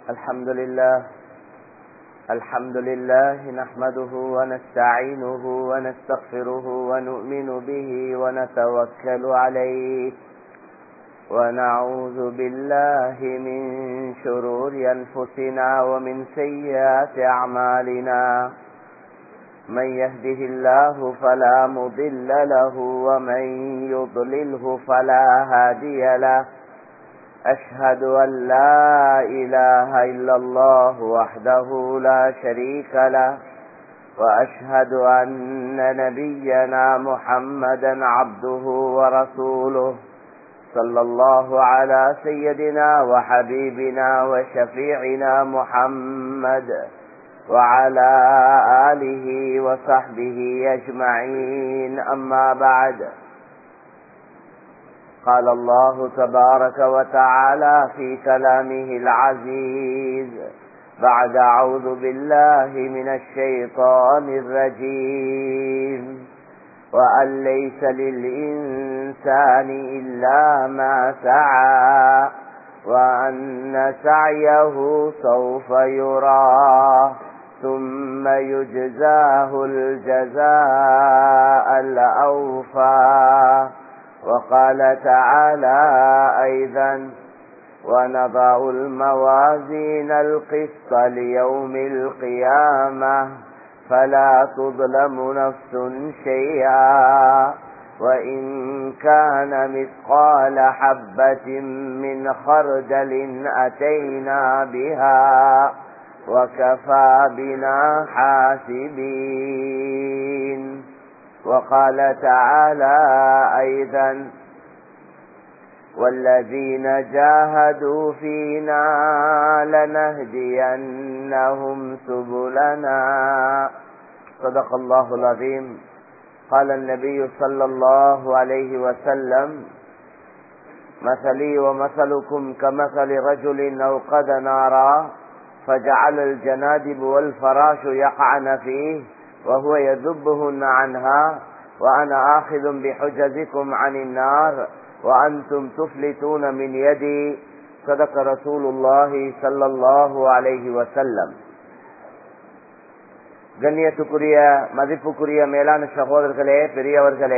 الحمد لله الحمد لله نحمده ونستعينه ونستغفره ونؤمن به ونتوكل عليه ونعوذ بالله من شرور أنفسنا ومن سيئات أعمالنا من يهده الله فلا مضل له ومن يضلله فلا هادي له أشهد أن لا إله إلا الله وحده لا شريك له وأشهد أن نبينا محمدا عبده ورسوله صلى الله على سيدنا وحبيبنا وشفيعنا محمد وعلى آله وصحبه أجمعين أما بعد قال الله تبارك وتعالى في كلامه العزيز بعد أعوذ بالله من الشيطان الرجيم وأن ليس للإنسان إلا ما سعى وأن سعيه سوف يرى ثم يجزاه الجزاء الأوفى وقال تعالى أيضا ونضع الموازين القسط ليوم القيامة فلا تظلم نفس شيئا وإن كان مثقال حبة من خردل أتينا بها وكفى بنا حاسبين وقال تعالى أيضا والذين جاهدوا فينا لنهدينهم سبلنا صدق الله العظيم قال النبي صلى الله عليه وسلم مثلي ومثلكم كمثل رجل أوقد نارا فجعل الجنادب والفراش يقعن فيه وهو يذبهن عنها وأنا آخذ بحجزكم عن النار وأنتم تفلتون من يدي صدق رسول الله صلى الله عليه وسلم கண்ணியத்துக்குரிய மதிப்புக்குரிய மேலான சகோதரர்களே பெரியவர்களே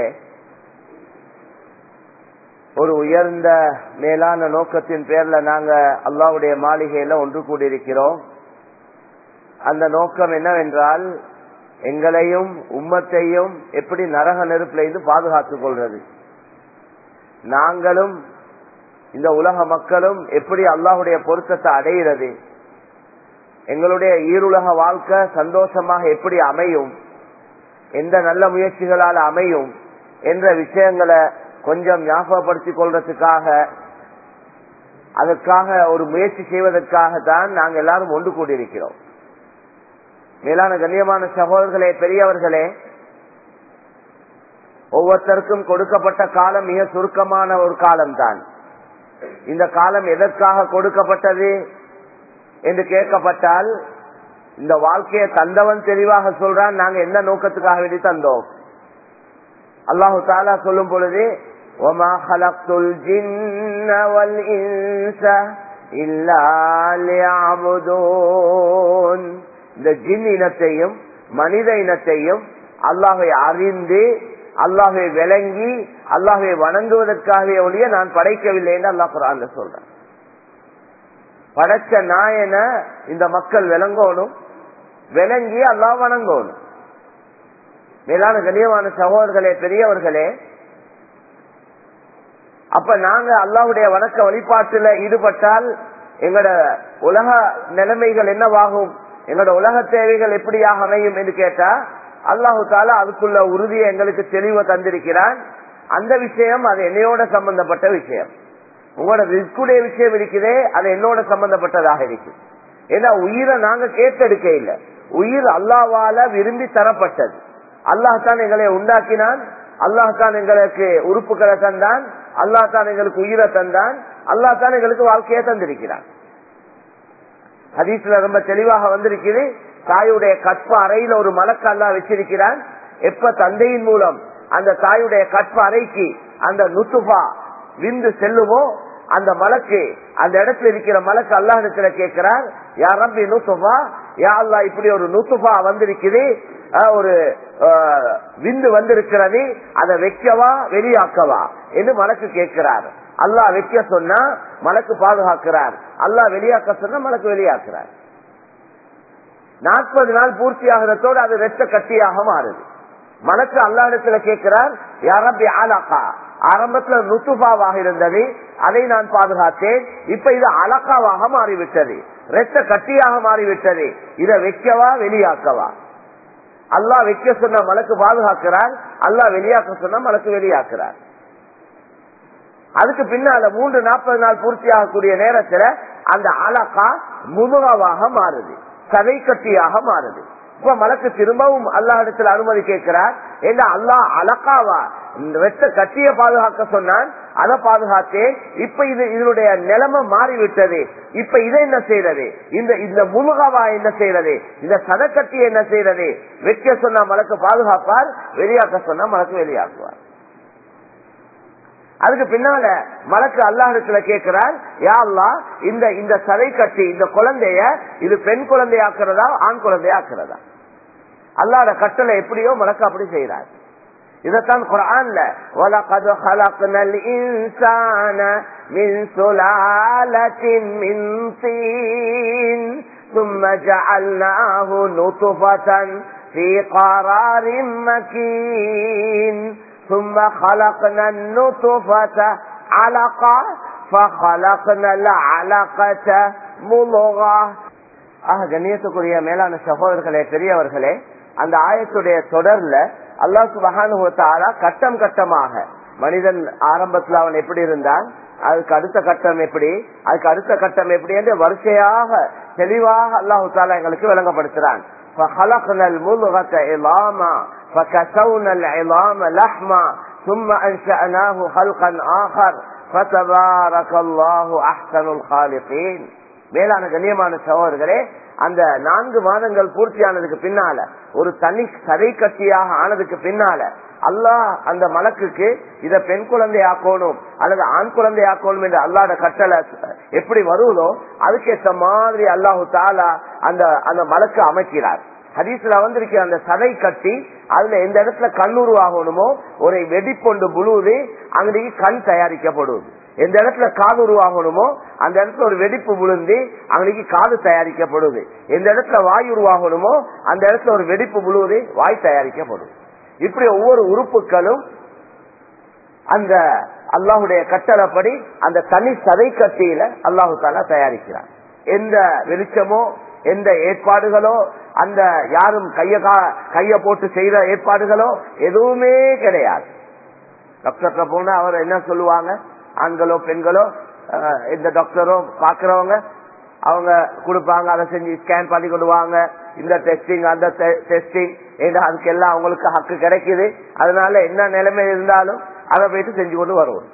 ஒரு உயர்ந்த மேலான நோக்கத்தின் பேர்ல நாங்க அல்லாவுடைய மாளிகையில ஒன்று கூடியிருக்கிறோம் அந்த நோக்கம் என்னவென்றால் எங்களையும் உம்மத்தையும் எப்படி நரக நெருப்புல இருந்து பாதுகாத்துக் கொள்றது நாங்களும் இந்த உலக மக்களும் எப்படி அல்லாஹுடைய பொருத்தத்தை அடைகிறது எங்களுடைய ஈருலக வாழ்க்கை சந்தோஷமாக எப்படி அமையும் எந்த நல்ல முயற்சிகளால் அமையும் என்ற விஷயங்களை கொஞ்சம் ஞாபகப்படுத்திக் கொள்றதுக்காக அதற்காக ஒரு முயற்சி செய்வதற்காக தான் நாங்கள் எல்லாரும் ஒன்று கூடியிருக்கிறோம் மேலான கண்ணியமான சகோதரர்களே பெரியவர்களே ஒவ்வொருத்தருக்கும் கொடுக்கப்பட்ட காலம் மிக சுருக்கமான ஒரு காலம் தான் இந்த காலம் எதற்காக கொடுக்கப்பட்டது என்று கேட்கப்பட்டால் இந்த வாழ்க்கையை தந்தவன் தெளிவாக சொல்றான் நாங்க என்ன நோக்கத்துக்காக வேண்டி தந்தோம் அல்லாஹு தாலா சொல்லும் பொழுது وما خلقت الجن والإنس إلا ليعبدون இந்த ஜின் இனத்தையும் மனித இனத்தையும் அல்லாஹை அறிந்து அல்லாஹை விளங்கி அல்லாஹை வணங்குவதற்காகவே ஒழிய நான் படைக்கவில்லை என்று அல்லாஹ் குரான் சொல்றேன் படைச்ச நாயன இந்த மக்கள் விளங்கணும் விளங்கி அல்லாஹ் வணங்கணும் மேலான கண்ணியமான சகோதரர்களே பெரியவர்களே அப்ப நாங்க அல்லாவுடைய வணக்க வழிபாட்டுல ஈடுபட்டால் எங்களோட உலக நிலைமைகள் என்னவாகும் எங்களோட உலக தேவைகள் எப்படியாக அமையும் என்று கேட்டா அல்லாஹு தாலா அதுக்குள்ள உறுதியை எங்களுக்கு தெளிவை தந்திருக்கிறான் அந்த விஷயம் அது என்னையோட சம்பந்தப்பட்ட விஷயம் உங்களோட ரிஸ்குடைய விஷயம் இருக்குதே அது என்னோட சம்பந்தப்பட்டதாக இருக்கு ஏன்னா உயிரை நாங்க கேட்டெடுக்க இல்லை உயிர் அல்லாவால விரும்பி தரப்பட்டது அல்லாஹ் தான் எங்களை உண்டாக்கினான் அல்லாஹ் தான் எங்களுக்கு உறுப்புகளை தந்தான் அல்லாஹ் தான் எங்களுக்கு உயிரை தந்தான் அல்லாஹ் தான் எங்களுக்கு வாழ்க்கையை தந்திருக்கிறான் ஹதீஸ்ல ரொம்ப தெளிவாக வந்திருக்குது தாயுடைய கற்ப அறையில ஒரு மலக்கு அல்லா வச்சிருக்கிறான் எப்ப தந்தையின் மூலம் அந்த தாயுடைய கற்ப அறைக்கு அந்த நுத்துபா விந்து செல்லுமோ அந்த மலக்கு அந்த இடத்துல இருக்கிற மலக்கு அல்லாஹ் இடத்துல கேட்கிறார் யா ரப்பி நூத்துஃபா யா அல்லா இப்படி ஒரு நூத்துஃபா வந்திருக்குது அஹ், ஒரு அஹ், விந்து வந்திருக்கிறது அதை வைக்கவா வெளியாக்கவா என்று மலக்கு கேட்கிறார் அல்லாஹ் வைக்க சொன்னா மலக்கு பாதுகாக்கிறார் அல்லாஹ் வெளியாக்க சொன்னா மலக்கு வெளியாக்குறார் நாற்பது நாள் பூர்த்தி ஆகிறதோடு அது ரெட்ட கட்டியாக மாறுது மனக்கு அல்லாடத்துல கேட்கிறார் யாரப்பி ஆலாக்கா ஆரம்பத்துல ருத்துபாவாக இருந்தது அதை நான் பாதுகாத்தேன் இப்ப இது அலக்காவாக மாறிவிட்டது ரெட்ட கட்டியாக மாறிவிட்டது இதை வைக்கவா வெளியாக்கவா அல்லாஹ் வைக்க சொன்ன மலக்கு பாதுகாக்கிறார் அல்லாஹ் வெளியாக்க சொன்ன மலக்கு வெளியாக்குறார் அதுக்கு பின்னால மூன்று நாற்பது நாள் பூர்த்தி ஆகக்கூடிய நேரத்துல அந்த அலக்கா முதுகாவாக மாறுது சதை கட்டியாக மாறுது இப்ப மலக்கு திரும்பவும் அல்லாஹ் இடத்துல அனுமதி கேட்கிறார் ஏன்னா அல்லாஹ் அலக்காவா இந்த வெட்ட கட்டிய பாதுகாக்க சொன்னான் அதை பாதுகாத்தேன் இப்ப இது இதனுடைய நிலைமை மாறிவிட்டது இப்ப இதை என்ன செய்யறது இந்த இந்த முழுகாவா என்ன செய்யறது இந்த சதக்கட்டி என்ன செய்யறது வைக்க சொன்னா மலக்கு பாதுகாப்பார் வெளியாக்க சொன்னா மலக்கு வெளியாக்குவார் அதுக்கு பின்னால மலக்கு அல்லாஹிடத்துல கேட்கிறார் யா அல்லா இந்த இந்த சதை கட்டி இந்த குழந்தைய இது பெண் குழந்தையாக்குறதா ஆண் குழந்தையாக்குறதா அல்லாட கட்டளை எப்படியோ மலக்கு அப்படி செய்யறார் இதத்தான் குரான்ல وَلَقَدْ خَلَقْنَا الْإِنسَانَ مِنْ سُلَالَةٍ مِنْ طِينٍ ثُمَّ جَعَلْنَاهُ نُطْفَةً فِي قَرَارٍ مَكِينٍ ثم خلقنا النطفة علقة فخلقنا العلقة مضغة ஆக கண்ணியத்துக்குரிய மேலான சகோதரர்களே பெரியவர்களே அந்த ஆயத்துடைய தொடர்ல அல்லாஹ் சுபகானுவத்தாலா கட்டம் கட்டமாக மனிதன் ஆரம்பத்துல அவன் எப்படி இருந்தான் அதுக்கு அடுத்த கட்டம் எப்படி அதுக்கு அடுத்த கட்டம் எப்படி என்று வரிசையாக தெளிவாக அல்லாஹு தாலா எங்களுக்கு விளங்கப்படுத்துறான் فخلقنا المضغة عظاما فكسونا العظام لحما ثم أنشأناه خلقا آخر فتبارك الله أحسن الخالقين மேலான கண்ணியமான சகோதரர்களே அந்த நான்கு மாதங்கள் பூர்த்தியானதுக்கு பின்னால ஒரு தனி கதை கட்டியாக ஆனதுக்கு பின்னால அல்லாஹ் அந்த மலக்குக்கு இத பெண் குழந்தை ஆக்கணும் அல்லது ஆண் குழந்தை ஆக்கணும் என்று அல்லாட கட்டளை எப்படி வருவதோ அதுக்கேற்ற மாதிரி அல்லாஹு தாலா அந்த அந்த மலக்கு அமைக்கிறார் ஹதீஸ்ல வந்திருக்கிற அந்த சதை கட்டி அதுல எந்த இடத்துல கண் உருவாகணுமோ ஒரு வெடிப்பொண்டு புழுது அங்கேக்கு கண் தயாரிக்கப்படுவது எந்த இடத்துல காது உருவாகணுமோ அந்த இடத்துல ஒரு வெடிப்பு விழுந்து அன்னைக்கு காது தயாரிக்கப்படுது எந்த இடத்துல வாய் உருவாகணுமோ அந்த இடத்துல ஒரு வெடிப்பு விழுவது வாய் தயாரிக்கப்படும் இப்படி ஒவ்வொரு உறுப்புகளும் அந்த அல்லாஹுடைய கட்டளப்படி அந்த தனி சதை கட்டியில அல்லாஹு தாலா தயாரிக்கிறார் எந்த வெளிச்சமோ எந்த ஏற்பாடுகளோ அந்த யாரும் கைய கைய போட்டு செய்த ஏற்பாடுகளோ எதுவுமே கிடையாது டாக்டர்கிட்ட போனா அவர் என்ன சொல்லுவாங்க ஆண்களோ பெண்களோ அஹ், இந்த டாக்டரோ பாக்குறவங்க அவங்க கொடுப்பாங்க அதை செஞ்சு ஸ்கேன் பண்ணி கொண்டுவாங்க இந்த டெஸ்டிங் அந்த டெஸ்டிங் ஏன்னா அதுக்கு எல்லாம் அவங்களுக்கு ஹக்கு கிடைக்குது அதனால என்ன நிலைமை இருந்தாலும் அதை போயிட்டு செஞ்சு கொண்டு வருவோம்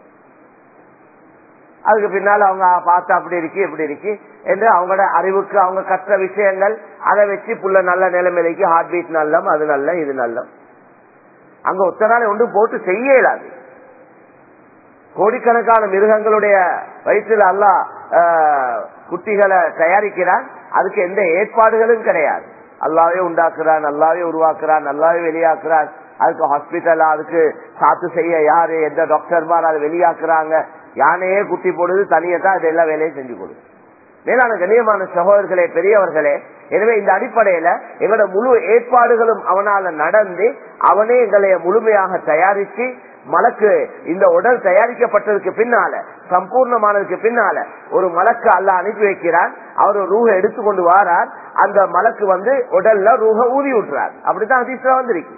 அதுக்கு பின்னால அவங்க பார்த்து அப்படி இருக்கு இப்படி இருக்கு என்று அவங்களோட அறிவுக்கு அவங்க கற்ற விஷயங்கள் அதை வச்சு புள்ள நல்ல நிலைமைக்கு ஹார்ட் பீட் நல்லம் அது நல்ல இது நல்லம் அங்க ஒத்தனால ஒன்றும் போட்டு செய்ய இயலாது கோடிக்கணக்கான மிருகங்களுடைய வயிற்றில் அல்ல குட்டிகளை தயாரிக்கிறான் அதுக்கு எந்த ஏற்பாடுகளும் கிடையாது அல்லாவே உண்டாக்குறான் நல்லாவே உருவாக்குறான் நல்லாவே வெளியாக்குறான் அதுக்கு ஹாஸ்பிட்டல் அதுக்கு சாத்து செய்ய யாரு எந்த டாக்டர்மார் அதை வெளியாக்குறாங்க யானையே குட்டி போடுது தனியை தான் அது எல்லா வேலையும் செஞ்சு கொடுது மேலான கண்ணியமான சகோதரர்களே பெரியவர்களே எனவே இந்த அடிப்படையில எங்களோட முழு ஏற்பாடுகளும் அவனால நடந்து அவனே எங்களை முழுமையாக தயாரிச்சு மலக்கு இந்த உடல் தயாரிக்கப்பட்டதுக்கு பின்னால சம்பூர்ணமானதுக்கு பின்னால ஒரு மலக்கு அல்ல அனுப்பி வைக்கிறார் அவர் ரூஹ எடுத்துக்கொண்டு வாரார் அந்த மலக்கு வந்து உடல்ல ரூஹ ஊதி விட்டுறார் அப்படித்தான் அதிசயம் வந்திருக்கு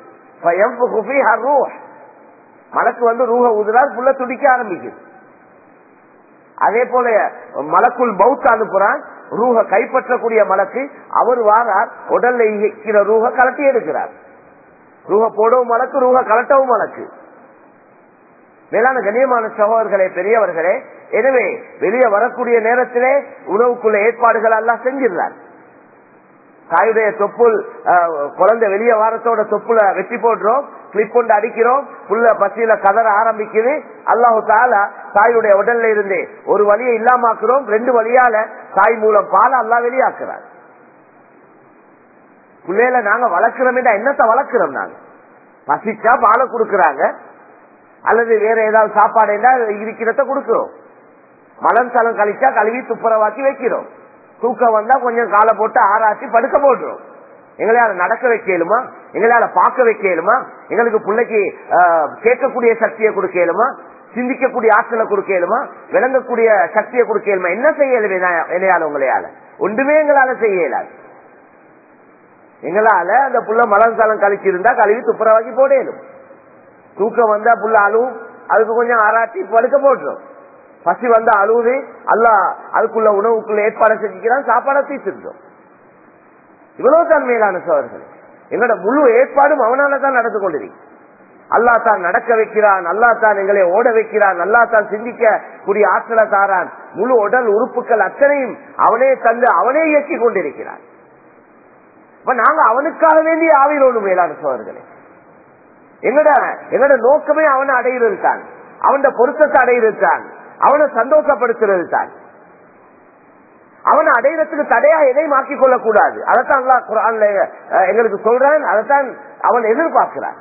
மலக்கு வந்து ரூஹ ஊதுறார் புள்ள துடிக்க ஆரம்பிக்குது அதே போல மலக்குள் பௌத்த அனுப்புறான் ரூஹ கைப்பற்றக்கூடிய மலக்கு அவர் வாரார் உடல்ல இருக்கிற ரூஹ கலட்டி எடுக்கிறார் ரூஹ போடவும் மலக்கு ரூஹ கலட்டவும் மலக்கு மேலான கண்ணியமான சகோதரர்களே பெரியவர்களே எனவே வெளியே வரக்கூடிய நேரத்திலே உணவுக்குள்ள ஏற்பாடுகள் எல்லாம் செஞ்சிருந்தார் தாயுடைய தொப்புள் குழந்தை வெளியே வாரத்தோட தொப்புல வெட்டி போடுறோம் கிளிப் கொண்டு அடிக்கிறோம் புள்ள பசியில கதற ஆரம்பிக்குது அல்லாஹு தாலா தாயுடைய உடல்ல இருந்து ஒரு வழியை இல்லாமாக்குறோம் ரெண்டு வழியால தாய் மூலம் பால அல்லா வெளியாக்குறார் பிள்ளையில நாங்க வளர்க்கிறோம் என்னத்தை வளர்க்கிறோம் நாங்க பசிச்சா பாலை கொடுக்கறாங்க அல்லது வேற ஏதாவது சாப்பாடு இருக்கிறத கொடுக்கிறோம் மலம் சலம் கழிச்சா கழுவி துப்புரவாக்கி வைக்கிறோம் தூக்கம் வந்தா கொஞ்சம் காலை போட்டு ஆராய்ச்சி படுக்க போடுறோம் எங்களால நடக்க வைக்கலுமா எங்களால பார்க்க வைக்கலுமா எங்களுக்கு பிள்ளைக்கு கேட்கக்கூடிய சக்தியை கொடுக்கலுமா சிந்திக்கக்கூடிய ஆற்றலை கொடுக்கலுமா விளங்கக்கூடிய சக்தியை கொடுக்கலுமா என்ன செய்யலும் என்னையால உங்களையால ஒன்றுமே எங்களால செய்ய இயலாது எங்களால அந்த புள்ள மலம் சாலம் கழிச்சிருந்தா கழுவி துப்புரவாக்கி போடலும் தூக்கம் வந்தா புள்ள அழுவும் அதுக்கு கொஞ்சம் ஆராய்ச்சி படுக்க போட்டுரும் பசி வந்தா அழுவுது அல்ல அதுக்குள்ள உணவுக்குள்ள ஏற்பாடு செஞ்சுக்கிறான் சாப்பாடை தீர்த்துருந்தோம் இவ்வளவு தான் மேலான சோழர்கள் எங்களோட முழு ஏற்பாடும் அவனால தான் நடந்து கொண்டிருக்கு அல்லா தான் நடக்க வைக்கிறான் அல்லா தான் எங்களை ஓட வைக்கிறான் அல்லா தான் சிந்திக்க கூடிய ஆற்றலை தாரான் முழு உடல் உறுப்புகள் அத்தனையும் அவனே தந்து அவனே இயக்கி கொண்டிருக்கிறான் இப்ப நாங்க அவனுக்காக வேண்டிய ஆவிரோடு மேலான சோழர்களே எங்கட எங்கட நோக்கமே அவனை அடையிறது தான் அவன பொருத்தத்தை அடையிறது தான் அவனை சந்தோஷப்படுத்துறது தான் அவனை அடையிறதுக்கு தடையா எதையும் ஆக்கிக் கொள்ளக்கூடாது அதைத்தான் அல்லா குரான்ல எங்களுக்கு சொல்றான் அதைத்தான் அவன் எதிர்பார்க்கிறான்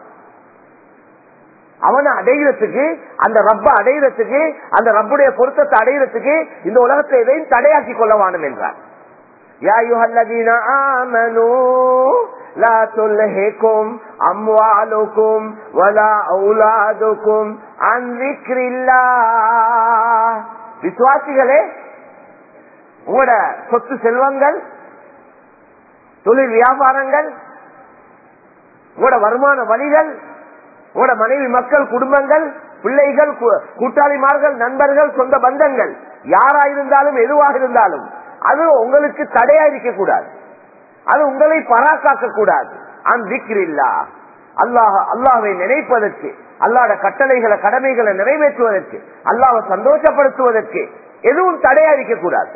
அவனை அடைகிறதுக்கு அந்த ரப்ப அடைகிறதுக்கு அந்த ரப்புடைய பொருத்தத்தை அடைகிறதுக்கு இந்த உலகத்தை எதையும் தடையாக்கி கொள்ள வாணும் என்றார் يا أيها الذين آمنوا لا تلهكم أموالكم ولا أولادكم عن ذكر الله விசுவாசிகளே உங்களோட சொத்து செல்வங்கள் தொழில் வியாபாரங்கள் உங்களோட வருமான வழிகள் உங்களோட மனைவி மக்கள் குடும்பங்கள் பிள்ளைகள் கூட்டாளிமார்கள் நண்பர்கள் சொந்த பந்தங்கள் யாராயிருந்தாலும் எதுவாக இருந்தாலும் அது உங்களுக்கு தடையா இருக்க கூடாது அது உங்களை பராக்காக்க கூடாது அந்திக்கிறில்லா அல்லாஹ் அல்லாவை நினைப்பதற்கு அல்லாட கட்டளைகளை கடமைகளை நிறைவேற்றுவதற்கு அல்லாவை சந்தோஷப்படுத்துவதற்கு எதுவும் தடையா இருக்க கூடாது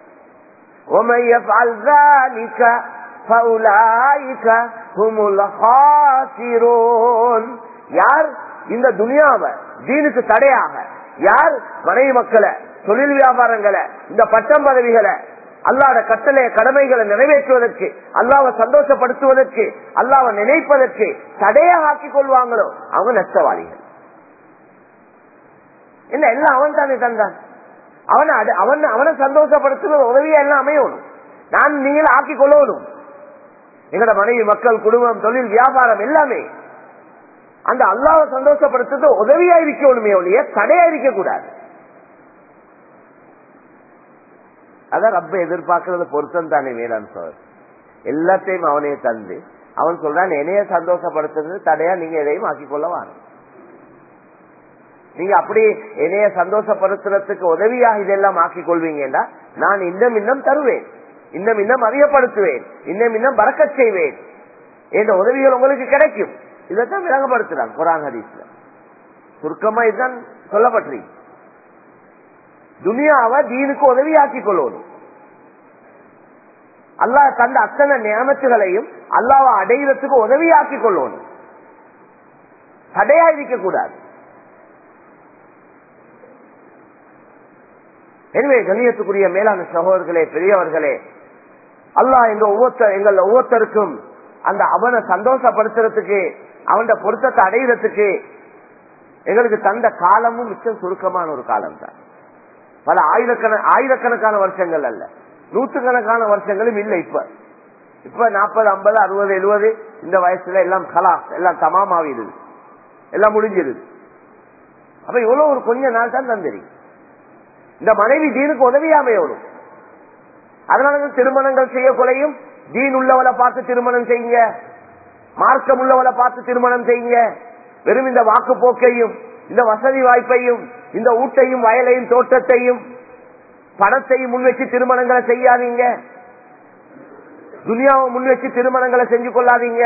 யார் இந்த துனியாவை தீனுக்கு தடையாக யார் மனைவி மக்களை தொழில் வியாபாரங்களை இந்த பட்டம் பதவிகளை அல்லாட கட்டளை கடமைகளை நிறைவேற்றுவதற்கு அல்லாவை சந்தோஷப்படுத்துவதற்கு அல்லாவை நினைப்பதற்கு தடையாக ஆக்கிக் கொள்வாங்களோ அவங்க நஷ்டவாளிகள் என்ன எல்லாம் அவன் தானே தந்தான் அவனை அவன் அவனை சந்தோஷப்படுத்துவது உதவியா எல்லாம் அமையணும் நான் நீங்கள் ஆக்கிக் கொள்ளணும் எங்கட மனைவி மக்கள் குடும்பம் தொழில் வியாபாரம் எல்லாமே அந்த அல்லாவை சந்தோஷப்படுத்துறது உதவியா இருக்கணுமே ஒழிய தடையா இருக்க கூடாது அதான் ரப்ப எதிர்பார்க்கறது பொருத்தம் தானே வேளாண் சோழர் எல்லாத்தையும் அவனே தந்து அவன் சொல்றான் என்னைய சந்தோஷப்படுத்துறது தடையா நீங்க எதையும் ஆக்கிக் கொள்ள வாங்க நீங்க அப்படி என்னைய சந்தோஷப்படுத்துறதுக்கு உதவியாக இதெல்லாம் ஆக்கிக் கொள்வீங்கன்னா நான் இன்னும் இன்னும் தருவேன் இன்னும் இன்னும் அறியப்படுத்துவேன் இன்னும் இன்னும் பறக்க செய்வேன் என்ற உதவிகள் உங்களுக்கு கிடைக்கும் இதைத்தான் விளங்கப்படுத்துறான் குரான் ஹதீஸ்ல சுருக்கமா இதுதான் சொல்லப்பட்டிருக்கு துனியாவை தீனுக்கு உதவியாக்கிக் கொள்ளணும் அல்லாஹ் தந்த அத்தனை நியமத்துகளையும் அல்லாவை அடைகிறதுக்கு உதவியாக்கிக் கொள்ளணும் தடையா இருக்க கூடாது எனவே கண்ணியத்துக்குரிய மேலான சகோதரர்களே பெரியவர்களே அல்லாஹ் எங்க ஒவ்வொருத்தர் எங்கள் ஒவ்வொருத்தருக்கும் அந்த அவனை சந்தோஷப்படுத்துறதுக்கு அவன் பொருத்தத்தை அடைகிறதுக்கு எங்களுக்கு தந்த காலமும் மிச்சம் சுருக்கமான ஒரு காலம் தான் பல ஆயிரக்கண ஆயிரக்கணக்கான வருஷங்கள் அல்ல நூற்றுக்கணக்கான வருஷங்களும் இல்லை இப்ப இப்ப நாற்பது ஐம்பது அறுபது எழுபது இந்த வயசுல எல்லாம் கலாஸ் எல்லாம் தமாமாவிடுது எல்லாம் முடிஞ்சிருது அப்ப இவ்வளவு ஒரு கொஞ்ச நாள் தான் தந்திரி இந்த மனைவி தீனுக்கு உதவியாமையோடும் அதனால திருமணங்கள் செய்ய கொலையும் தீன் உள்ளவளை பார்த்து திருமணம் செய்யுங்க மார்க்கம் உள்ளவளை பார்த்து திருமணம் செய்யுங்க வெறும் இந்த வாக்கு போக்கையும் இந்த வசதி வாய்ப்பையும் இந்த ஊட்டையும் வயலையும் தோட்டத்தையும் பணத்தையும் முன் வச்சு திருமணங்களை செய்யாதீங்க துனியாவை முன் வச்சு திருமணங்களை செஞ்சு கொள்ளாதீங்க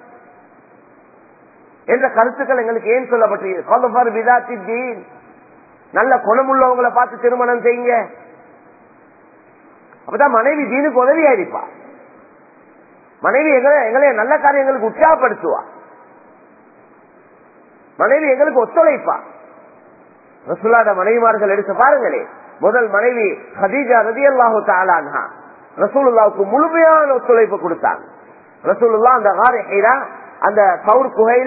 என்ற கருத்துக்கள் எங்களுக்கு ஏன் சொல்லப்பட்டிருக்கு நல்ல குணமுள்ளவங்களை பார்த்து திருமணம் செய்யுங்க அப்பதான் மனைவி தீனுக்கு உதவியா இருப்பா மனைவி எங்களை எங்களை நல்ல காரியங்களுக்கு உற்சாகப்படுத்துவா மனைவி எங்களுக்கு ஒத்துழைப்பா ரசுல்லாத மனைவிமார்கள் எடுத்து பாருங்களே முதல் மனைவி ஹதீஜா ரதி அல்லாஹு தாலான்ஹா ரசூலுல்லாவுக்கு முழுமையான ஒத்துழைப்பு கொடுத்தாங்க ரசூலுல்லா அந்த காரி ஹீரா அந்த கவுர் குகையில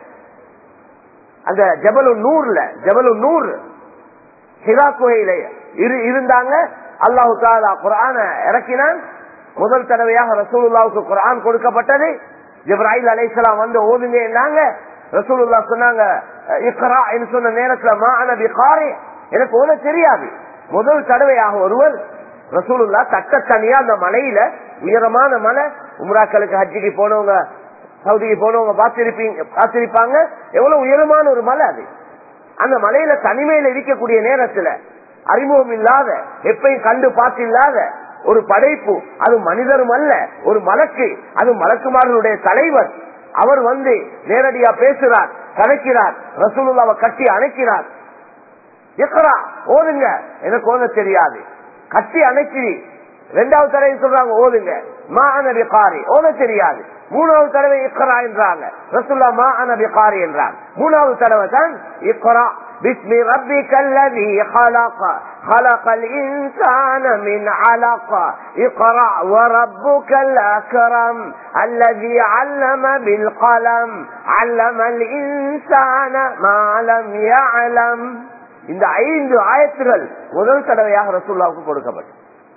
அந்த ஜபலு நூர்ல ஜபலு நூர் ஹிரா குகையில இரு- இருந்தாங்க அல்லாஹு தாலா குரான இறக்கினான் முதல் தடவையாக ரசூலுல்லாவுக்கு குரான் கொடுக்கப்பட்டது ஜிப்ராஹில் அலைஹிஸ்ஸலாம் வந்து ஓதுங்க ரசூலுல்லா சொன்னாங்க இக்ரா என்று சொன்ன நேரத்துல மா அன பிகாரி எனக்கு ஓத தெரியாது முதல் தடவையாக ஒருவர் ரசூலுல்லா தட்ட தனியா அந்த மலையில உயரமான மலை உம்ராக்களுக்கு ஹஜ்ஜிக்கு போனவங்க சவுதிக்கு போனவங்க பார்த்திருப்பீங்க பார்த்திருப்பாங்க எவ்வளவு உயரமான ஒரு மலை அது அந்த மலையில தனிமையில இருக்கக்கூடிய நேரத்துல அறிமுகம் இல்லாத எப்பயும் கண்டு பார்த்தில்லாத ஒரு படைப்பு அது மனிதரும் அல்ல ஒரு மலக்கு அது மலக்குமாரனுடைய தலைவர் அவர் வந்து நேரடியா பேசுறார் கணக்கிறார் ரசூலுல்லாவை கட்டி அணைக்கிறார் எக்கரா ஓதுங்க எனக்கு ஓத தெரியாது கட்டி அணைச்சி ரெண்டாவது தடவை சொல்றாங்க ஓதுங்க மா அனபி காரி ஓத தெரியாது மூணாவது தடவை இக்கரா என்றாங்க ரசுல்லா மா அனபி காரி என்றாங்க மூணாவது தடவை தான் இக்கரா بسم ربك الذي خلق خلق الإنسان من علق اقرأ وربك الأكرم الذي علم بالقلم علم الإنسان ما لم يعلم இந்த ஐந்து ஆயத்துகள் முதல் தடவையாக ரசூல்லாவுக்கு கொடுக்கப்பட்டது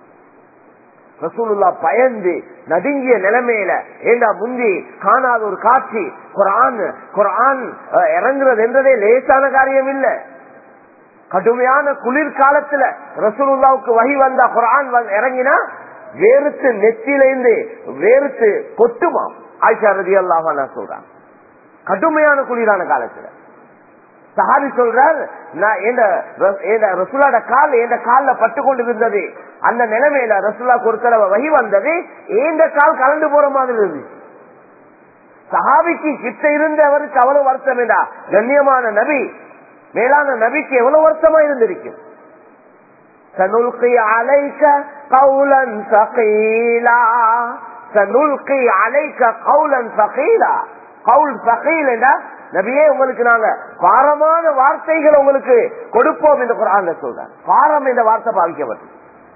ரசூலுல்லா பயந்து நடுங்கிய நிலைமையில ஏண்டா முந்தி காணாத ஒரு காட்சி குரான் குரான் அஹ், இறங்குறது என்றதே லேசான காரியம் இல்ல கடுமையான குளிர்காலத்துல ரசூலுல்லாவுக்கு வகி வந்தா குரான் வந்து இறங்கினா வேறுத்து நெத்தியிலிருந்து வேறுத்து கொட்டுமாம் ஆயிஷா ரதி அல்லாஹா நான் சொல்றான் கடுமையான குளிரான காலத்துல சஹாபி சொல்றார் நான் எந்த ரசுலாட கால் எந்த கால்ல பட்டு கொண்டு இருந்தது அந்த நிலைமையில ரசுல்லா ஒரு தடவை வகி வந்தது ஏந்த கால் கலந்து போற மாதிரி இருந்துச்சு சஹாபிக்கு கிட்ட இருந்தவருக்கு அவ்வளவு வருத்தம் வேண்டா கண்ணியமான நபி மேலான நபிக்கு எவ்வளவு வருத்தமா இருந்திருக்கும் سنلقي عليك قولا ثقيلا سنلقي عليك قولا ثقيلا قول ثقيل என்றா நபியே உங்களுக்கு நாங்க பாரமான வார்த்தைகள் உங்களுக்கு கொடுப்போம் என்று குரான்ல சொல்றார் பாரம் என்ற வார்த்தை பாவிக்கப்பட்டது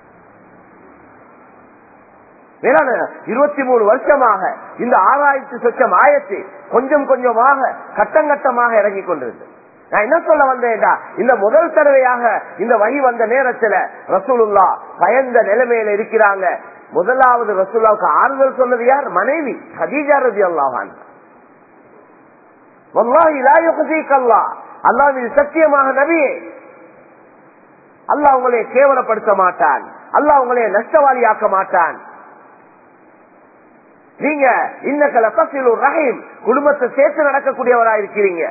மேலான இருபத்தி மூணு வருஷமாக இந்த ஆறாயிரத்தி சொச்சம் ஆயத்து கொஞ்சம் கொஞ்சமாக கட்டம் கட்டமாக இறங்கி கொண்டிருந்தது நான் என்ன சொல்ல வந்தேன்டா இந்த முதல் தடவையாக இந்த வழி வந்த நேரத்துல ரசூலுல்லா பயந்த நிலைமையில இருக்கிறாங்க முதலாவது ரசூல்லாவுக்கு ஆறுதல் சொன்னது யார் மனைவி ஹதீஜா ரதி அல்லாஹான் அல்லாஹ் மீது சத்தியமாக நபியே அல்லாஹ் உங்களை கேவலப்படுத்த மாட்டான் அல்லாஹ் உங்களை நஷ்டவாளியாக்க மாட்டான் நீங்க இன்னக்கல பசில் ரஹீம் குடும்பத்தை சேர்த்து நடக்கக்கூடியவரா இருக்கிறீங்க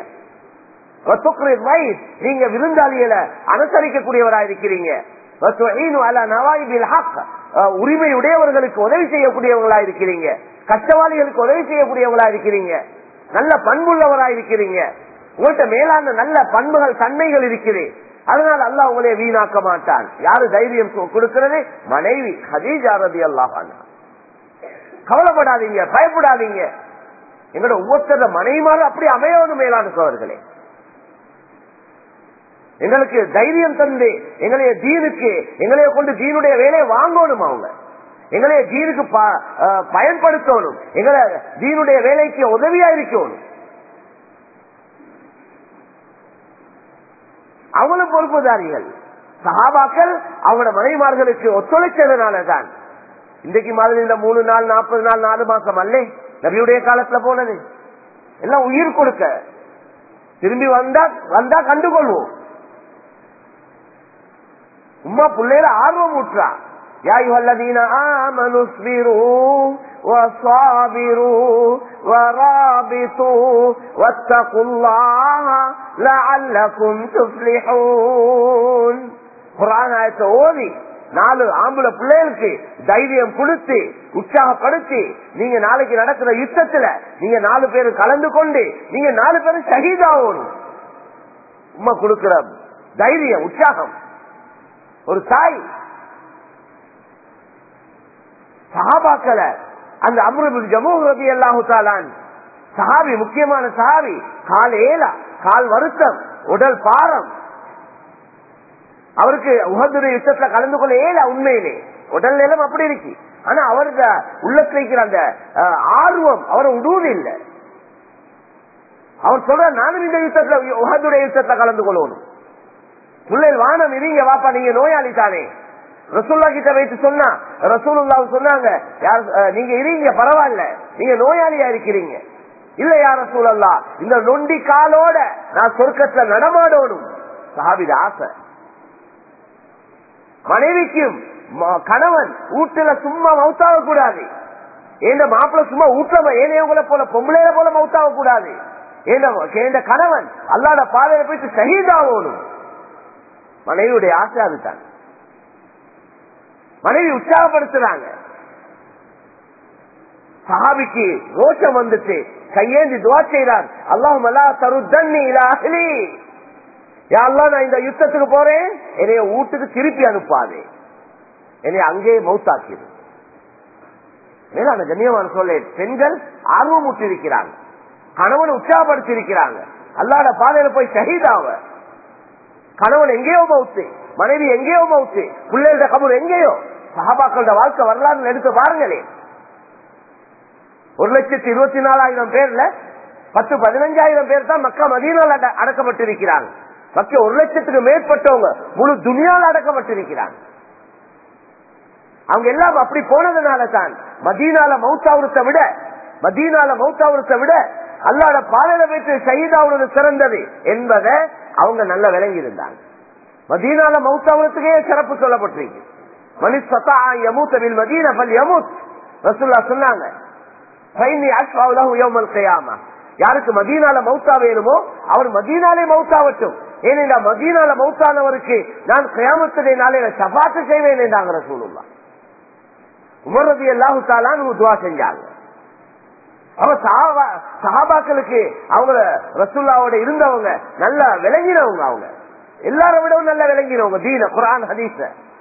நீங்க விருந்தாளிகளை அனுசரிக்கக்கூடியவரா இருக்கிறீங்க உரிமை உடையவர்களுக்கு உதவி செய்யக்கூடியவங்களா இருக்கிறீங்க கஷ்டவாளிகளுக்கு உதவி செய்யக்கூடியவங்களா இருக்கிறீங்க நல்ல பண்புள்ளவரா இருக்கிறீங்க உங்கள்கிட்ட மேலான நல்ல பண்புகள் தன்மைகள் இருக்குது அதனால அல்லாஹ் உங்களை வீணாக்க மாட்டான் யாரு தைரியம் கொடுக்கிறது மனைவி ஹதீஜா ரதி அல்லாஹான் கவலைப்படாதீங்க பயப்படாதீங்க எங்களோட ஒவ்வொருத்தர மனைவிமாறு அப்படி அமையணும் மேலான சோழர்களே எங்களுக்கு தைரியம் தந்து எங்களைய தீனுக்கு எங்களைய கொண்டு தீனுடைய வேலையை வாங்கணும் அவங்க எங்களைய தீனுக்கு பயன்படுத்தணும் எங்களை தீனுடைய வேலைக்கு உதவியா இருக்கணும் அவங்களும் பொறுப்புதாரிகள் சகாபாக்கள் அவங்களோட மனைவிமார்களுக்கு ஒத்துழைச்சதுனாலதான் இன்றைக்கு மாதிரி இந்த மூணு நாள் நாற்பது நாள் நாலு மாசம் அல்ல நபியுடைய காலத்துல போனது எல்லாம் உயிர் கொடுக்க திரும்பி வந்தா வந்தா கண்டுகொள்வோம் உமா பிள்ளையில ஆர்வம் ஊற்றா يا أيها الذين آمنوا اصبروا وصابروا ورابطوا واتقوا الله لعلكم تفلحون குரான் ஆயத்தை ஓதி நாலு ஆம்பளை பிள்ளைகளுக்கு தைரியம் கொடுத்து உற்சாகப்படுத்தி நீங்க நாளைக்கு நடக்கிற யுத்தத்துல நீங்க நாலு பேர் கலந்து கொண்டு நீங்க நாலு பேரும் ஷஹீதாகணும் உமா கொடுக்கிற தைரியம் உற்சாகம் ஒரு தாய் சஹாபாக்களை அந்த அம்ருபின் ஜமூ ரபி அல்லாஹு தாலான் சஹாபி முக்கியமான சஹாபி காலையில கால் வருத்தம் உடல் பாரம் அவருக்கு உகதுடைய யுத்தத்துல கலந்து கொள்ள ஏல உண்மையிலே உடல் நிலம் அப்படி இருக்கு ஆனா அவருக்கு உள்ளத்துல இருக்கிற அந்த அஹ், ஆர்வம் அவரை உடுவது இல்லை அவர் சொல்ற நானும் இந்த யுத்தத்துல உகதுடைய யுத்தத்துல கலந்து கொள்ளணும் பிள்ளைகள் வானம் இருங்க வாப்பா நீங்க நோயாளி தானே ரசூல்லா கிட்ட வைத்து சொன்னா ரசூலுல்லா சொன்னாங்க யார் அஹ், நீங்க இருங்க பரவாயில்ல நீங்க நோயாளியா இருக்கிறீங்க இல்ல யார் ரசூலல்லா இந்த நொண்டி காலோட நான் சொர்க்கத்துல நடமாடணும் சஹாபித ஆசை மனைவிக்கும் ம- கணவன் வீட்டுல சும்மா மவுத்தாக கூடாது ஏண்ட மாப்பிள்ள சும்மா வீட்டுல ஏனையவங்களை போல பொம்பளையில போல மவுத்தாக கூடாது ஏண்ட கணவன் அல்லாட பாதையில போயிட்டு ஷஹீதாகணும் மனைவியுடைய ஆசை அதுதான் மனைவி உற்சாகப்படுத்துறாங்க சஹாபிக்கு ரோஷம் வந்துச்சு கையேந்தி துவா செய்றார் அல்லாஹும் அல்லா தருத்தன்னி இலா அஹ்லி யா அல்லாஹ் நான் இந்த யுத்தத்துக்கு போறேன் என்னைய வீட்டுக்கு திருப்பி அனுப்பாதே என்னை அங்கே மௌத்தாக்கிடு மேலான கண்ணியமான சொல்ல பெண்கள் ஆர்வம் இருக்கிறாங்க கணவன் உற்சாகப்படுத்தி இருக்கிறாங்க அல்லாட பாதையில போய் ஷஹீதாவ கணவன் எங்கேயோ மவுத்து மனைவி எங்கேயோ மவுத்து பிள்ளைகளோட கபூர் எங்கேயோ சஹாபாக்களோட வாழ்க்கை வரலாறு எடுத்து பாருங்களேன் ஒரு லட்சத்தி இருபத்தி நாலாயிரம் பேர்ல பத்து பதினஞ்சாயிரம் பேர் தான் மக்கா மதீனால் அட- அடக்கப்பட்டிருக்கிறாங்க மக்க ஒரு லட்சத்துக்கு மேற்பட்டவங்க முழு துணியால் அடக்கப்பட்டிருக்கிறாங்க அவங்க எல்லாம் அப்படி போனதுனால தான் மதீனால மௌத்தாவுரத்தை விட மதீனால மௌத்தாவுரத்தை விட அல்லாட பாலையில வைத்து சைதாவுறது சிறந்தது என்பதை அவங்க நல்லா விளங்கி இருந்தாங்க மதீனால மௌத்தாவுரத்துக்கே சிறப்பு சொல்லப்பட்டிருக்கு மனி சத்தா யமூத்தவில் மதீன பல் யமூத் ரசுல்லா சொன்னாங்க ஃபைனி அஸ்ஃபாவு லஹு யௌமல் கியாமா. யாருக்கு மதீனால மௌத்தா வேணுமோ அவர் மதீனாலே மௌத்தாவட்டும் ஏனென்றா மதீனால மௌத்தானவருக்கு நான் கயாமத்துடைய நாளையில சபாத்து செய்வேன் என்றாங்க ரசூலுல்லா உமர் ரதி அல்லாஹு தாலான்னு துவா செஞ்சாங்க அவ சஹாபா- சஹாபாக்களுக்கு அவங்க ரசூல்லாவோட இருந்தவங்க நல்லா விளங்கினவங்க அவங்க எல்லாரை விடவும் நல்லா விளங்கினவங்க தீன குரான் ஹதீஸ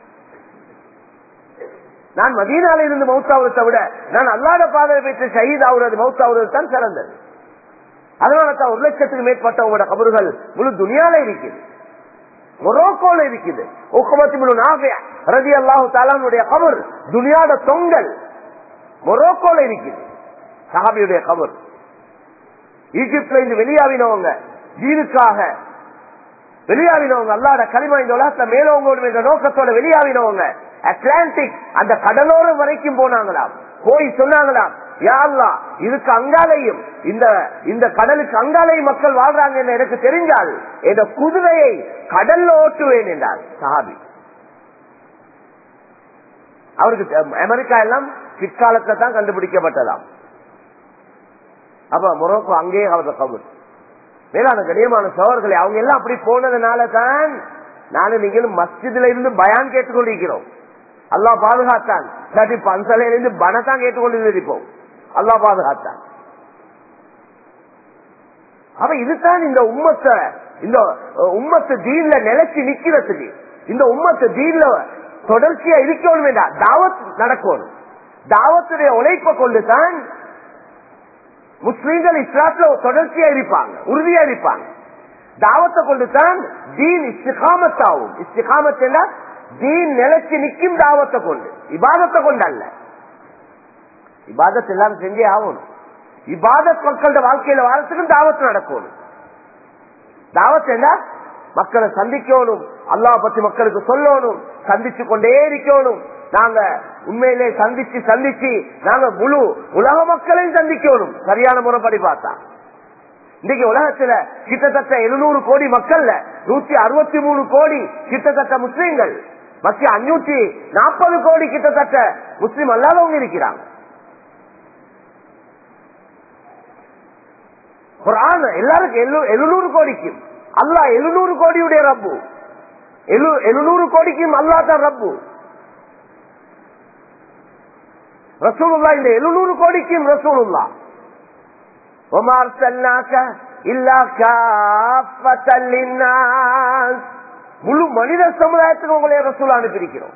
நான் மதீனால இருந்து மௌத்தாவரத்தை விட நான் அல்லாத பாதையை பெற்று ஷஹீத் ஆகுறது மௌத்தாவுறது தான் சிறந்தது அதனால தான் ஒரு லட்சத்துக்கு மேற்பட்டவங்களோட கபறுகள் முழு துணியால இருக்குது மொரோக்கோல இருக்குது உக்குமத்தி முழு நாபியா ரதி அல்லாஹு தாலானுடைய கபர் துனியாட தொங்கல் மொரோக்கோல இருக்குது சஹாபியுடைய கபர் ஈஜிப்ட்ல இருந்து வெளியாவினவங்க தீனுக்காக வெளியாவினவங்க அல்லாட களிமா இந்த உலகத்துல மேலவங்க என்ற நோக்கத்தோட வெளியாவினவங்க அட்லாண்டிக் அந்த கடலோரம் வரைக்கும் போனாங்களாம் போய் சொன்னாங்களாம் யா அல்லாஹ், இதுக்கு அங்காலையும் இந்த இந்த கடலுக்கு அங்காலையும் மக்கள் வாழ்றாங்க என்று எனக்கு தெரிஞ்சால் இந்த குதிரையை கடல்ல ஓட்டுவேன் என்றார் சஹாபி அவருக்கு தெ- அமெரிக்கா எல்லாம் பிற்காலத்துல தான் கண்டுபிடிக்கப்பட்டதாம் அப்ப மொரோக்கோ அங்கேயே அவரது கபூர் மேலான கடியமான சோழர்களை அவங்க எல்லாம் அப்படி போனதுனால தான் நானும் நீங்களும் மஸ்ஜிதுல இருந்து பயான் கேட்டுக்கொண்டிருக்கிறோம் அல்லாஹ் பாதுகாத்தான் இல்லாட்டி பன்சலையில இருந்து பணத்தான் கேட்டுக்கொண்டு இருப்போம் அல்லாஹ் பாதுகாத்தான் அப்ப இதுதான் இந்த உம்மத்தை இந்த அஹ், உம்மத்து தீன்ல நிலைச்சு நிக்கிறதுக்கு இந்த உம்மத்து தீன்ல தொடர்ச்சியா இருக்கணும் வேண்டாம் தாவத் நடக்கணும் தாவத்துடைய உழைப்பை கொண்டு தான் முஸ்லீம்கள் இஸ்லாத்துல தொடர்ச்சியா இருப்பாங்க உறுதியா இருப்பாங்க தாவத்தை கொண்டு தான் தீன் இஸ்திகாமத்தாகும் இஸ்திகாமத் என்ன தீன் நிலைச்சு நிக்கும் தாவத்தை கொண்டு இபாதத்தை கொண்டு அல்ல இபாதத் எல்லாம் செஞ்சே ஆகணும் இபாதத் மக்களோட வாழ்க்கையில வாரத்துக்கும் தாவத்து நடக்கணும் தாவத் என்ன மக்களை சந்திக்கணும் அல்லாஹ் பத்தி மக்களுக்கு சொல்லணும் சந்திச்சு கொண்டே இருக்கணும் நாங்க உண்மையிலே சந்திச்சு சந்திச்சு நாங்க முழு உலக மக்களையும் சந்திக்கணும் சரியான முறைப்படி பார்த்தா இன்னைக்கு உலகத்துல கிட்டத்தட்ட எழுநூறு கோடி மக்கள்ல நூத்தி அறுபத்தி மூணு கோடி கிட்டத்தட்ட முஸ்லீம்கள் மத்திய அஞ்சூத்தி நாற்பது கோடி கிட்டத்தட்ட முஸ்லீம் அல்லாதவங்க இருக்கிறாங்க குரான் எல்லாருக்கும் எழு- எழுநூறு கோடிக்கும் அல்லாஹ் எழுநூறு கோடியுடைய ரப்பு எழு- எழுநூறு கோடிக்கும் அல்லாஹ் தான் ரப்பு ரசூலுல்லா இந்த எழுநூறு கோடிக்கும் ரசூலுல்லா وما أرسلناك إلا كافة للناس முழு மனித சமுதாயத்துக்கு உங்களை ரசூல் அனுப்பியிருக்கிறோம்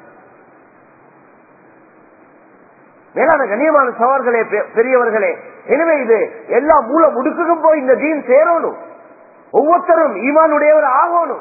மேலான கண்ணியமான சவர்களே பெரியவர்களே எனவே இது எல்லா மூல முடுக்குக்கும் போய் இந்த தீன் சேரணும் ஒவ்வொருத்தரும் ஈமானுடையவர் ஆகணும்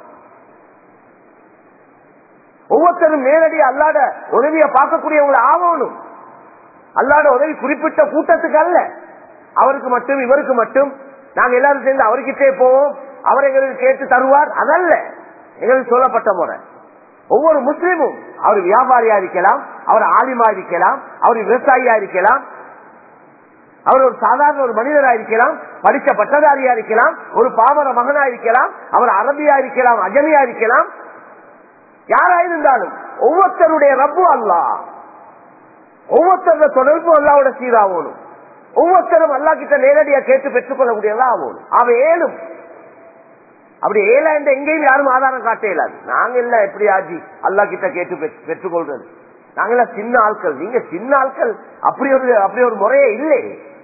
ஒவ்வொருத்தரும் நேரடி அல்லாட உதவியை பார்க்கக்கூடியவங்க ஆகணும் அல்லாட உதவி குறிப்பிட்ட கூட்டத்துக்கு அல்ல அவருக்கு மட்டும் இவருக்கு மட்டும் நாங்க எல்லாரும் சேர்ந்து அவர்கிட்டே போவோம் அவர் எங்களுக்கு கேட்டு தருவார் அதல்ல எங்களுக்கு சொல்லப்பட்ட முறை ஒவ்வொரு முஸ்லீமும் அவர் வியாபாரியா இருக்கலாம் அவர் ஆலிமா இருக்கலாம் அவர் விவசாயியா இருக்கலாம் அவர் ஒரு சாதாரண ஒரு மனிதரா இருக்கலாம் படிச்ச பட்டதாரியா இருக்கலாம் ஒரு பாமர மகனா இருக்கலாம் அவர் அரபியா இருக்கலாம் அஜமியா இருக்கலாம் யாரா இருந்தாலும் ஒவ்வொருத்தருடைய ரப்பு அல்லா ஒவ்வொருத்தருடைய தொடர்பு அல்லாவோட சீராகணும் ஒவ்வொருத்தரும் அல்லா கிட்ட நேரடியா கேட்டு பெற்றுக் கொள்ளக்கூடியதா ஆகணும் அவன் ஏழும் அப்படி ஏழா என்ற எங்கேயும் யாரும் ஆதாரம் காட்ட இயலாது நாங்க எல்லாம் எப்படி ஆஜி அல்லா கிட்ட கேட்டு பெற்று- பெற்றுக்கொள்றது நாங்க எல்லாம் சின்ன ஆட்கள் நீங்க சின்ன ஆட்கள் அப்படி ஒரு அப்படி ஒரு முறையே இல்லை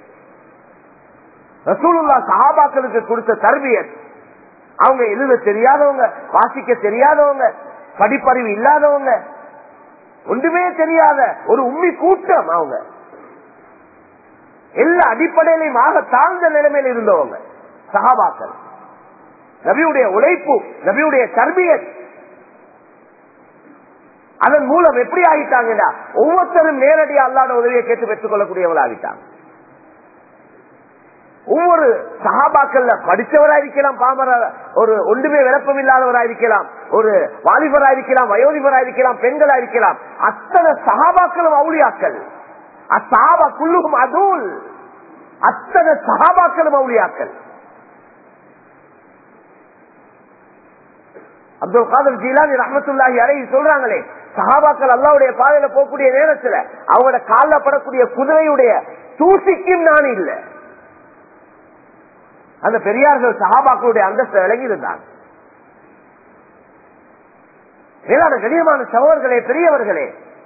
ரசூலுல்லா சஹாபாக்களுக்கு கொடுத்த தர்பியத் அவங்க எழுத தெரியாதவங்க வாசிக்க தெரியாதவங்க படிப்பறிவு இல்லாதவங்க ஒன்றுமே தெரியாத ஒரு உண்மை கூட்டம் அவங்க எல்லா அடிப்படையிலையும் ஆக தாழ்ந்த நிலைமையில் இருந்தவங்க சஹாபாக்கள் நபியுடைய உழைப்பு நபியுடைய தர்பியத் அதன் மூலம் எப்படி ஆகிட்டாங்கன்னா ஒவ்வொருத்தரும் நேரடியாக அல்லாத உதவியை கேட்டு பெற்றுக் கொள்ளக்கூடியவர்கள் ஆகிட்டாங்க ஒவ்வொரு சகாபாக்கள்ல படித்தவராயிருக்கலாம் பாமர ஒரு ஒன்றுமே விளப்பம் இல்லாதவராயிருக்கலாம் ஒரு வாலிபராயிருக்கலாம் வயோதிபராயிருக்கலாம் பெண்களாயிருக்கலாம் அத்தனை சகாபாக்களும் அவுளியாக்கள் அசாபா குள்ளும் அதூல் அத்தனை சகாபாக்களும் அவுளியாக்கள் அப்துல் காதர் ஜீலானி ரஹமத்துல்லாஹி அலைஹி சொல்றாங்களே சஹாபாக்கள் அல்லாவுடைய பாதையில போகக்கூடிய நேரத்துல அவங்களோட கால்ல படக்கூடிய குதிரையுடைய தூசிக்கும் நான் இல்லை அந்த பெரியார்கள் சஹாபாக்களுடைய அந்தஸ்தை விலகி இருந்தாங்க மேலான கண்ணியமான சகோதரர்களே பெரியவர்களே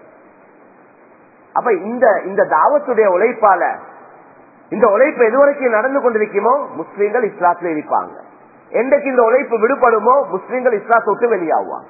அப்ப இந்த இந்த தாவத்துடைய உழைப்பால இந்த உழைப்பு எதுவரைக்கும் நடந்து கொண்டிருக்குமோ முஸ்லீம்கள் இஸ்லாத்துல இருப்பாங்க என்றைக்கு இந்த உழைப்பு விடுபடுமோ முஸ்லீம்கள் இஸ்லாத்தை விட்டு வெளியாகுவாங்க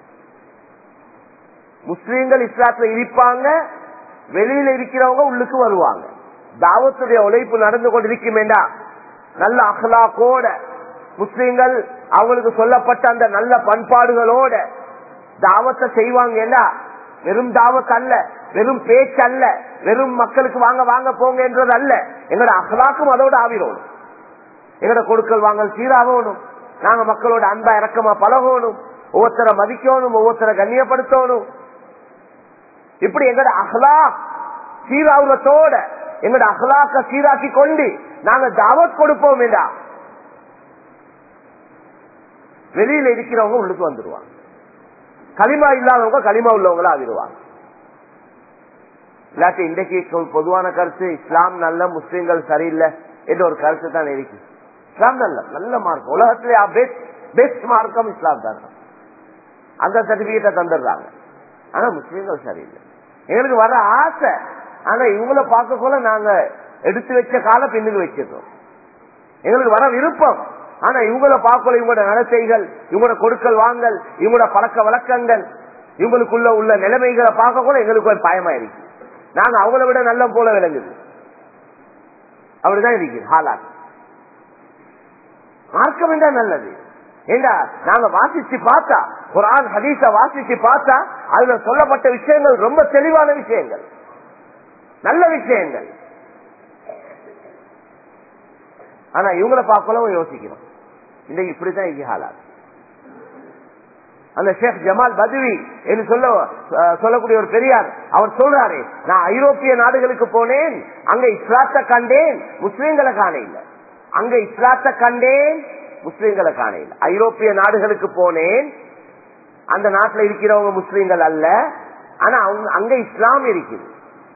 முஸ்லீம்கள் இஸ்லாத்துல இருப்பாங்க வெளியில இருக்கிறவங்க உள்ளுக்கு வருவாங்க தாவத்துடைய உழைப்பு நடந்து கொண்டிருக்குமேண்டா நல்ல அஹ்லாக்கோட முஸ்லீம்கள் அவங்களுக்கு சொல்லப்பட்ட அந்த நல்ல பண்பாடுகளோட தாவத்தை செய்வாங்கன்னா வெறும் தாவத் அல்ல வெறும் பேச்சு அல்ல வெறும் மக்களுக்கு வாங்க வாங்க போங்க என்றது அல்ல எங்களோட அகலாக்கும் அதோட ஆவிரோம் எங்களோட கொடுக்கல் வாங்கல் சீராகணும் நாங்க மக்களோட அன்பா இறக்கமா பழகணும் ஒவ்வொருத்தரை மதிக்கணும் ஒவ்வொருத்தரை கண்ணியப்படுத்தணும் இப்படி எங்களோட அகலா சீராவுலத்தோட எங்களோட அகலாக்க சீராக்கி கொண்டு நாங்க தாவத் கொடுப்போம் என்றா வெளியில இருக்கிறவங்க உள்ளுக்கு வந்துருவாங்க களிமா இல்லாதவங்க களிமா உள்ளவங்களா ஆகிடுவாங்க இல்லாட்டி இன்றைக்கு பொதுவான கருத்து இஸ்லாம் நல்ல முஸ்லீம்கள் சரியில்லை என்ற ஒரு கருத்து தான் இருக்கு இஸ்லாம் நல்ல நல்ல மார்க்கம் உலகத்திலே பெஸ்ட் பெஸ்ட் மார்க்கம் இஸ்லாம் தான் அந்த சர்டிபிகேட்டை தந்துடுறாங்க ஆனா முஸ்லீம்கள் சரியில்லை எங்களுக்கு வர ஆசை ஆனா இவங்களை பார்க்க போல நாங்க எடுத்து வச்ச கால பின்னுக்கு வச்சிருக்கோம் எங்களுக்கு வர விருப்பம் ஆனா இவங்கள பார்க்கல இவங்களோட நடத்தைகள் இவங்களோட கொடுக்கல் வாங்கல் இவங்களோட பழக்க வழக்கங்கள் இவங்களுக்குள்ள உள்ள நிலைமைகளை பார்க்க கூட எங்களுக்கு ஒரு பயமாயிருக்கு நாங்க அவங்கள விட நல்ல போல விளங்குது அப்படிதான் இருக்குது ஹாலாட் மார்க்கம் என்றா நல்லது ஏண்டா நாங்க வாசிச்சு பார்த்தா குரான் ஹதீஸ வாசிச்சு பார்த்தா அதுல சொல்லப்பட்ட விஷயங்கள் ரொம்ப தெளிவான விஷயங்கள் நல்ல விஷயங்கள் ஆனா இவங்களை பார்க்கலாம் யோசிக்கிறோம் இன்னைக்கு இப்படித்தான் இங்கே ஹாலாத் அந்த ஷேக் ஜமால் பதுவி என்று சொல்ல அஹ், சொல்லக்கூடிய ஒரு பெரியார் அவர் சொல்றாரு நான் ஐரோப்பிய நாடுகளுக்கு போனேன் அங்க இஸ்லாத்தை கண்டேன் முஸ்லீம்களை காண இல்ல அங்க இஸ்லாத்தை கண்டேன் முஸ்லீம்களை காண இல்ல ஐரோப்பிய நாடுகளுக்கு போனேன் அந்த நாட்டில் இருக்கிறவங்க முஸ்லீம்கள் அல்ல ஆனா அவங்க அங்க இஸ்லாம் இருக்குது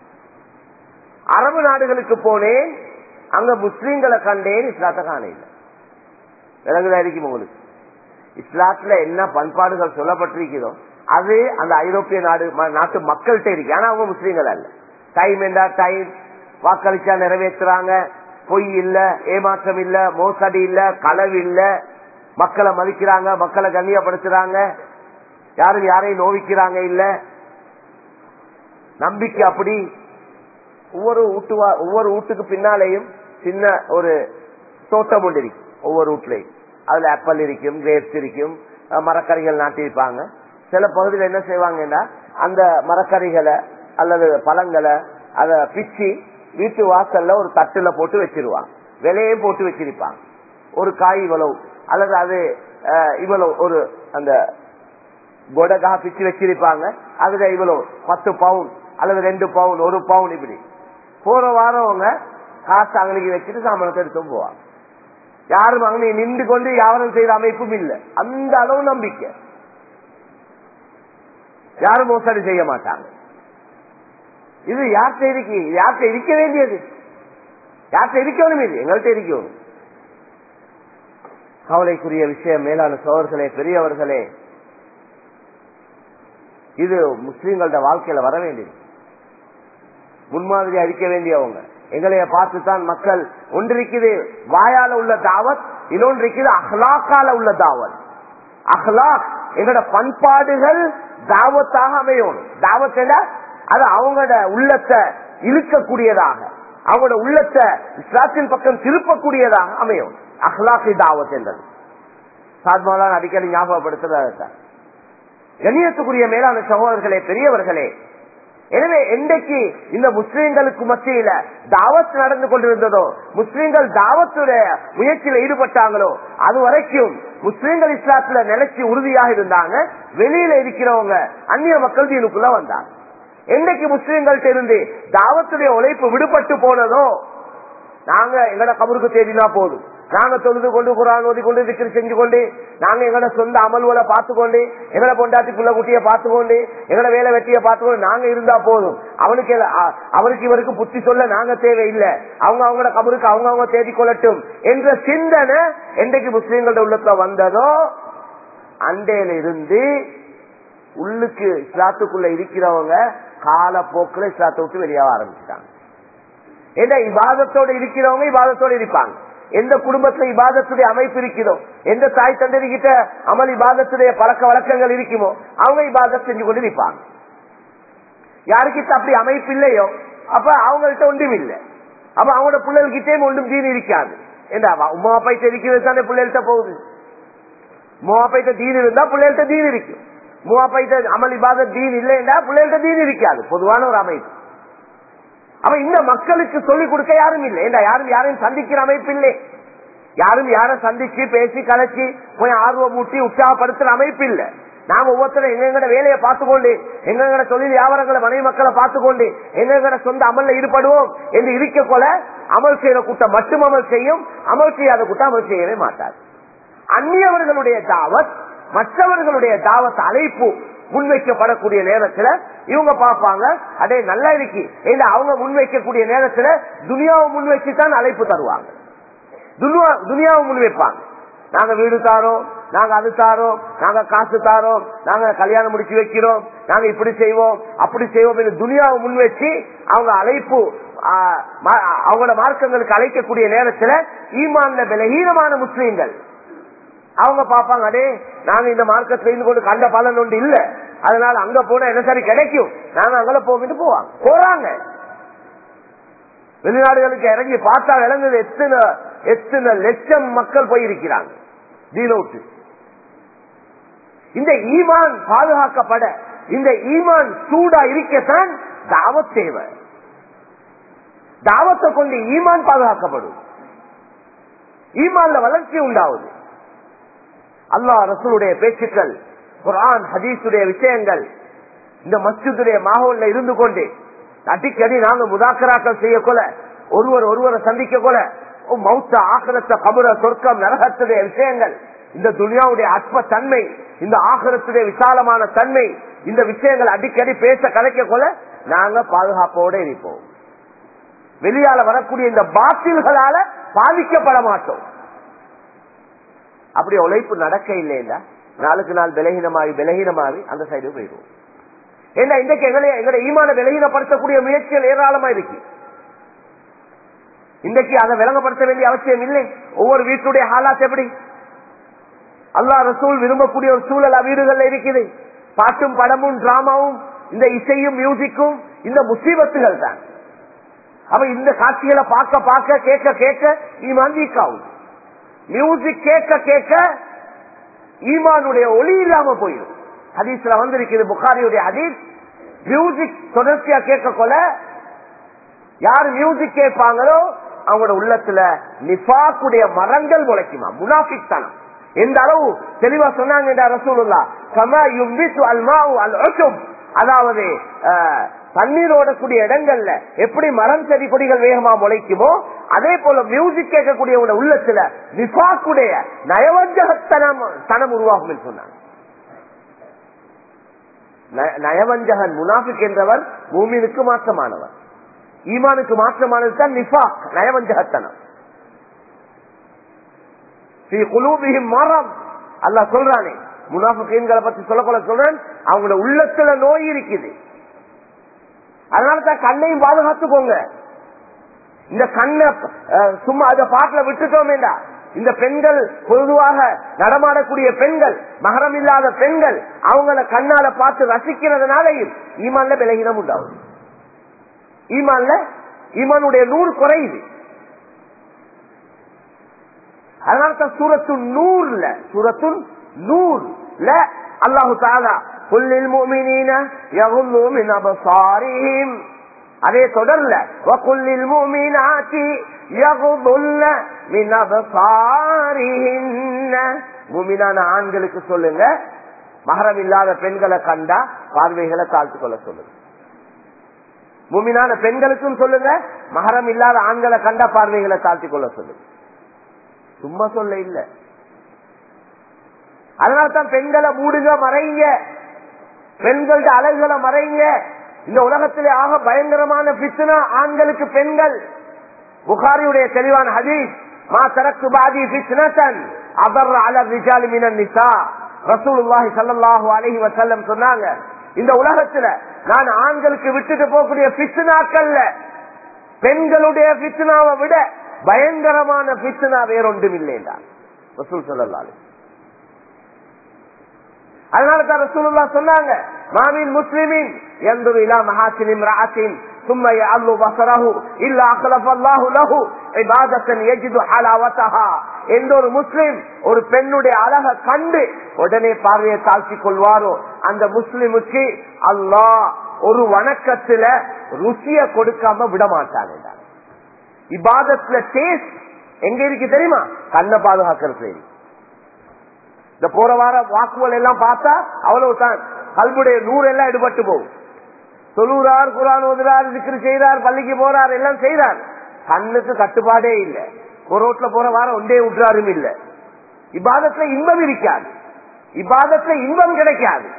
அரபு நாடுகளுக்கு போனேன் அங்க முஸ்லீம்களை கண்டேன் இஸ்லாத்தை காண இல்ல விலங்குதா இருக்கும் உங்களுக்கு இஸ்லாத்துல என்ன பண்பாடுகள் சொல்லப்பட்டிருக்கிறதோ அது அந்த ஐரோப்பிய நாடு ம- நாட்டு மக்கள்கிட்ட இருக்கு ஆனா அவங்க முஸ்லீம்கள் அல்ல டைம் என்றா டைம் வாக்களிச்சா நிறைவேற்றுறாங்க பொய் இல்ல ஏமாற்றம் இல்ல மோசடி இல்ல களவு இல்ல மக்களை மதிக்கிறாங்க மக்களை கண்ணியப்படுத்துறாங்க யாரும் யாரையும் நோவிக்கிறாங்க இல்ல நம்பிக்கை அப்படி ஒவ்வொரு வீட்டு வா- ஒவ்வொரு வீட்டுக்கு பின்னாலேயும் சின்ன ஒரு தோட்டம் ஒன்று இருக்கு ஒவ்வொரு வீட்லயும் அதுல ஆப்பிள் இருக்கும் கிரேப்ஸ் இருக்கும் அஹ் மரக்கறிகள் நாட்டியிருப்பாங்க சில பகுதியில் என்ன செய்வாங்கன்னா அந்த மரக்கறிகளை அல்லது பழங்களை அத பிச்சு வீட்டு வாசல்ல ஒரு தட்டுல போட்டு வச்சிருவாங்க விலையும் போட்டு வச்சிருப்பாங்க ஒரு காய் இவ்வளவு அல்லது அது அஹ், இவ்வளவு ஒரு அந்த கொடகா பிச்சு வச்சிருப்பாங்க அதுல இவ்வளவு பத்து பவுன் அல்லது ரெண்டு பவுன் ஒரு பவுன் இப்படி போற வாரம் அவங்க காசு அங்கனைக்கு வச்சுட்டு சாமானத்தை எடுத்தும் போவாங்க யாரும் அங்கே நின்று கொண்டு யாரும் செய்த அமைப்பும் இல்லை அந்த அளவு நம்பிக்கை யாரும் மோசடி செய்ய மாட்டாங்க இது யார்கிட்ட இருக்கு இது யார்கிட்ட இருக்க வேண்டியது யார்கிட்ட இருக்கணும் இது எங்கள்கிட்ட இருக்கணும் கவலைக்குரிய விஷயம் மேலான சோழர்களே பெரியவர்களே இது முஸ்லீம்களோட வாழ்க்கையில வர வேண்டியது முன்மாதிரி அடிக்க வேண்டியவங்க எங்களைய பார்த்து தான் மக்கள் ஒன்றிருக்குது வாயால உள்ள தாவத் இன்னொன்று இருக்குது அஹ்லாக்கால உள்ள தாவத் அஹ்லாக் எங்களோட பண்பாடுகள் தாவத்தாக அமையணும் தாவத் என்ன? அது அவங்களோட உள்ளத்தை இழுக்கக்கூடியதாக அவங்களோட உள்ளத்தை இஸ்லாத்தின் பக்கம் திருப்பக்கூடியதாக அமையும் அஹ்லாக்கி தாவத் என்றது சாத்மாதான் அடிக்கடி ஞாபகப்படுத்துறத கண்ணியத்துக்குரிய மேலான சகோதரர்களே பெரியவர்களே எனவே என்றைக்கு இந்த முஸ்லிம்களுக்கு மத்தியில தாவத் நடந்து கொண்டிருந்ததோ முஸ்லிம்கள் தாவத்துடைய முயற்சியில ஈடுபட்டாங்களோ அது வரைக்கும் முஸ்லிம்கள் இஸ்லாத்துல நிலைச்சு உறுதியாக இருந்தாங்க வெளியில இருக்கிறவங்க அந்நிய மக்கள் தீனுக்குள்ள வந்தாங்க என்னைக்கு முஸ்லிம்கள்ட்ட இருந்து தாவத்துடைய உழைப்பு விடுபட்டு போனதோ நாங்க எங்கட கபருக்கு தேடினா போதும் நாங்க தொழுது கொண்டு குரான் ஓதி கொண்டு விக்கிரி செஞ்சு கொண்டு நாங்க எங்கட சொந்த அமல்களை பார்த்து கொண்டு எங்கட பொண்டாட்டி புள்ள குட்டிய பார்த்து கொண்டு எங்கட வேலை வெட்டிய பார்த்து கொண்டு நாங்க இருந்தா போதும் அவனுக்கு எத- அ- அவருக்கு இவருக்கு புத்தி சொல்ல நாங்க தேவையில்லை அவங்க அவங்களோட கபருக்கு அவங்க அவங்க தேடி கொள்ளட்டும் என்ற சிந்தனை என்றைக்கு முஸ்லீம்களோட உள்ளத்துல வந்ததோ அண்டையில இருந்து உள்ளுக்கு இஸ்லாத்துக்குள்ள இருக்கிறவங்க காலப்போக்கில் இஸ்லாத்தை விட்டு வெளியாக ஆரம்பிச்சுட்டாங்க ஏன்னா இபாதத்தோட இருக்கிறவங்க இபாதத்தோட இருப்பாங்க எந்த குடும்பத்துல இபாதத்துடைய அமைப்பு இருக்குதோ எந்த தாய் தந்தை கிட்ட அமல் இபாதத்துடைய பழக்க வழக்கங்கள் இருக்குமோ அவங்க இபாதத் செஞ்சு கொண்டு இருப்பாங்க யாருக்கிட்ட அப்படி அமைப்பு இல்லையோ அப்ப அவங்கள்ட்ட ஒன்றும் இல்லை அப்ப அவங்களோட பிள்ளைகிட்டே ஒன்றும் தீன் இருக்காது ஏண்டா உமா அப்பாய்ட்ட இருக்கிறது தானே பிள்ளைகள்ட்ட போகுது மூவாப்பைத்த தீன் இருந்தா பிள்ளைகள்ட்ட தீன் இருக்கும் மூவாப்பைத்த அமல் இபாத தீன் இல்லைன்னா பிள்ளைகள்ட்ட தீன் இருக்காது பொதுவான ஒரு அமைப்பு அப்ப இந்த மக்களுக்கு சொல்லிக் கொடுக்க யாரும் இல்லை ஏண்டா யாரும் யாரையும் சந்திக்கிற அமைப்பு இல்லை யாரும் யாரை சந்திச்சு பேசி கலைச்சு போய் ஆர்வம் மூட்டி உற்சாகப்படுத்துற அமைப்பு இல்ல நாம ஒவ்வொருத்தரும் எங்கெங்கட வேலையை பார்த்துக்கொண்டு எங்கெங்கட தொழில் வியாபாரங்களை மனைவி மக்களை பார்த்துக்கொண்டு எங்கெங்கட சொந்த அமல்ல ஈடுபடுவோம் என்று இருக்க போல அமல் செய்யற கூட்டம் மட்டும் அமல் செய்யும் அமல் செய்யாத கூட்டம் அமல் செய்யவே மாட்டார் அந்நியவர்களுடைய தாவத் மற்றவர்களுடைய தாவத் அழைப்பு முன்வைக்கப்படக்கூடிய நேரத்துல இவங்க பார்ப்பாங்க அடே நல்லா இருக்கு ஏன்னா அவங்க முன்வைக்கக்கூடிய நேரத்துல துனியாவை முன்வைச்சு தான் அழைப்பு தருவாங்க துனியா- துனியாவை முன்வைப்பாங்க நாங்க வீடு தாரோம் நாங்க அது தாரோம் நாங்க காசு தாரோம் நாங்க கல்யாணம் முடிச்சு வைக்கிறோம் நாங்க இப்படி செய்வோம் அப்படி செய்வோம் என்று துனியாவை முன்வச்சு அவங்க அழைப்பு ஆ, மா- அவங்களோட மார்க்கங்களுக்கு அழைக்கக்கூடிய நேரத்துல ஈமான்ல பலகீனமான முஸ்லீம்கள் அவங்க பாப்பாங்க அடே நாங்க இந்த மார்க்கத்துல இருந்து கொண்டு கண்ட பலன் ஒன்று இல்ல அதனால அங்க போனா என்ன சரி கிடைக்கும் நாங்க அங்கே போகிட்டு போவாங்க போறாங்க வெளிநாடுகளுக்கு இறங்கி பார்த்தா விளங்குது எத்தனை எத்தனை லட்சம் மக்கள் போயிருக்கிறாங்க தீனோட்டு இந்த ஈமான் பாதுகாக்கப்பட இந்த ஈமான் சூடா இருக்கத்தான் தாவத் தேவை தாவத்தை கொண்டு ஈமான் பாதுகாக்கப்படும் ஈமான்ல வளர்ச்சி உண்டாகுது அல்லாஹ் ரசூலுடைய பேச்சுக்கள் குர்ஆன் ஹதீஸுடைய விஷயங்கள் இந்த மஸ்ஜிதுடைய மாஹோல்ல இருந்து கொண்டு அடிக்கடி நாங்க முதாக்கராக்கள் செய்ய கொல ஒருவர் ஒருவரை சந்திக்க கொல ஓ, மௌத்த ஆகரத்த கபுர சொர்க்கம் நரகத்துடைய விஷயங்கள் இந்த துனியாவுடைய அற்ப தன்மை இந்த ஆகரத்துடைய விசாலமான தன்மை இந்த விஷயங்கள் அடிக்கடி பேச கலைக்க கொல நாங்க பாதுகாப்போட இருப்போம் வெளியால வரக்கூடிய இந்த பாத்தில்களால பாதிக்கப்பட மாட்டோம் அப்படி உழைப்பு நடக்க இல்லைன்னா நாளுக்கு நாள் விலகினமாகி விலகினமாகி அந்த சைடு போயிடுவோம் ஏன்னா இன்றைக்கு எங்களை எங்களை ஈமான விலகினப்படுத்தக்கூடிய முயற்சிகள் ஏராளமா இருக்கு இன்றைக்கு அதை விளங்கப்படுத்த வேண்டிய அவசியம் இல்லை ஒவ்வொரு வீட்டுடைய ஹாலாத் எப்படி அல்லாஹ் ரசூல் விரும்பக்கூடிய ஒரு சூழல் வீடுகள்ல இருக்குது பாட்டும் படமும் டிராமாவும் இந்த இசையும் மியூசிக்கும் இந்த முசீபத்துகள் தான் அப்ப இந்த காட்சிகளை பார்க்க பார்க்க கேட்க கேட்க ஈமான் வீக் ஆகும் மியூசிக் கேட்க கேட்க ஈமானுடைய ஒளி இல்லாம போயிடும் ஹதீஸ்ல வந்திருக்குது புகாரியுடைய ஹதீஸ் மியூசிக் தொடர்ச்சியா கேட்க கொள்ள யார் மியூசிக் கேட்பாங்களோ அவங்களோட உள்ளத்துல நிஃபாக்குடைய மரங்கள் முளைக்குமா முனாஃபிக் தனம் எந்த அளவு தெளிவா சொன்னாங்க ரசூலுல்லா கமா யும்பித்து அல்மாவு அல் ஒட்டும் அதாவது அஹ், தண்ணீர் ஓடக்கூடிய இடங்கள்ல எப்படி மரம் செடி கொடிகள் வேகமா முளைக்குமோ அதே போல மியூசிக் கேட்கக்கூடியவங்க உள்ளத்துல நிஃபாக்குடைய நயவஞ்சகத்தனம் தனம் உருவாகும் என்று சொன்னாங்க ந- நயவஞ்சகன் முனாஃபிக் என்றவர் பூமியினுக்கு மாற்றமானவர் ஈமானுக்கு மாற்றமானது தான் நிஃபாக் நயவஞ்சகத்தனம் ஸ்ரீ குலூபிஹிம் மரம் அல்லாஹ் சொல்றானே முனாஃபிகீன்களை பத்தி சொல்லக்கூட சொல்றேன் அவங்களோட உள்ளத்துல நோய் இருக்குது அதனால தான் கண்ணையும் பாதுகாத்துக்கோங்க இந்த கண்ணை அஹ், சும்மா அத பாட்டுல விட்டுட்டோமேண்டா இந்த பெண்கள் பொதுவாக நடமாடக்கூடிய பெண்கள் மகரம் இல்லாத பெண்கள் அவங்கள கண்ணால பார்த்து ரசிக்கிறதுனாலையும் ஈமான்ல விலகினம் உண்டாகும் ஈமான்ல ஈமானுடைய நூறு குறையுது அதனால தான் சூரத்து நூறுல சூரத்து நூறுல அல்லாஹு தாலா குல்லில் முஃமினீன யகுல்லு மின் அபசாரிஹிம் அதே தொடர்ல வகுல்லில் முஃமினாத்தி யகுதுல்ல மின் அபசாரிஹின்ன முஃமினான ஆண்களுக்கு சொல்லுங்க மகரம் இல்லாத பெண்களை கண்டா பார்வைகளை தாழ்த்து கொள்ள சொல்லுங்க முமினான பெண்களுக்கும் சொல்லுங்க மகரம் இல்லாத ஆண்களை கண்ட பார்வைகளை தாழ்த்தி கொள்ள சொல்லுங்க சும்மா சொல்ல இல்ல அதனால்தான் பெண்களை மூடுங்க மறைங்க பெண்களோட அழகுகளை மறைங்க இந்த உலகத்திலே ஆக பயங்கரமான பித்துனா ஆண்களுக்கு பெண்கள் புகாரியுடைய தெளிவான ஹதீஸ் மா தரக்கு பாதி பித்னத்தன் அபர் அல ரிஜாலி மினன் நிசா ரசூலுல்லாஹி ஸல்லல்லாஹு அலைஹி வஸல்லம் சொன்னாங்க இந்த உலகத்துல நான் ஆண்களுக்கு விட்டுட்டு போகக்கூடிய பித்னாக்கள்ல பெண்களுடைய பித்னாவை விட பயங்கரமான பித்னா வேறொன்றும் இல்லைண்டா ரசூல் ஸல்லல்லாஹு அலைஹி அதனால தான் ரசூலுல்லா சொன்னாங்க மாமின் முஸ்லிமின் எந்தொரு இலா மகாசின் இம்ராத்தின் ثم يعلو بصره إلا أخلف الله له عبادة يجد حلاوتها எந்த ஒரு முஸ்லிம் ஒரு பெண்ணுடைய அழக கண்டு உடனே பார்வையை தாழ்த்திக் கொள்வாரோ அந்த முஸ்லிமுக்கு அல்லாஹ் ஒரு வணக்கத்துல ருசிய கொடுக்காம விட மாட்டான் என்றார். இபாதத்துல டேஸ்ட் எங்க இருக்கு தெரியுமா கண்ணை பாதுகாக்கிறது சரி இந்த போற வார வாக்குவல் எல்லாம் பார்த்தா அவ்வளவுதான் கல்புடைய நூறு எல்லாம் எடுபட்டு போகும் தொழுறார் குரான் ஓதுறார் விக்கிரி செய்றார் பள்ளிக்கு போறார் எல்லாம் செய்றார் கண்ணுக்கு கட்டுப்பாடே இல்லை ரோட்ல போற வாரம் ஒன்றே விட்டுறாரும் இல்ல இபாதத்துல இன்பம் இருக்காது இபாதத்துல இன்பம் கிடைக்காது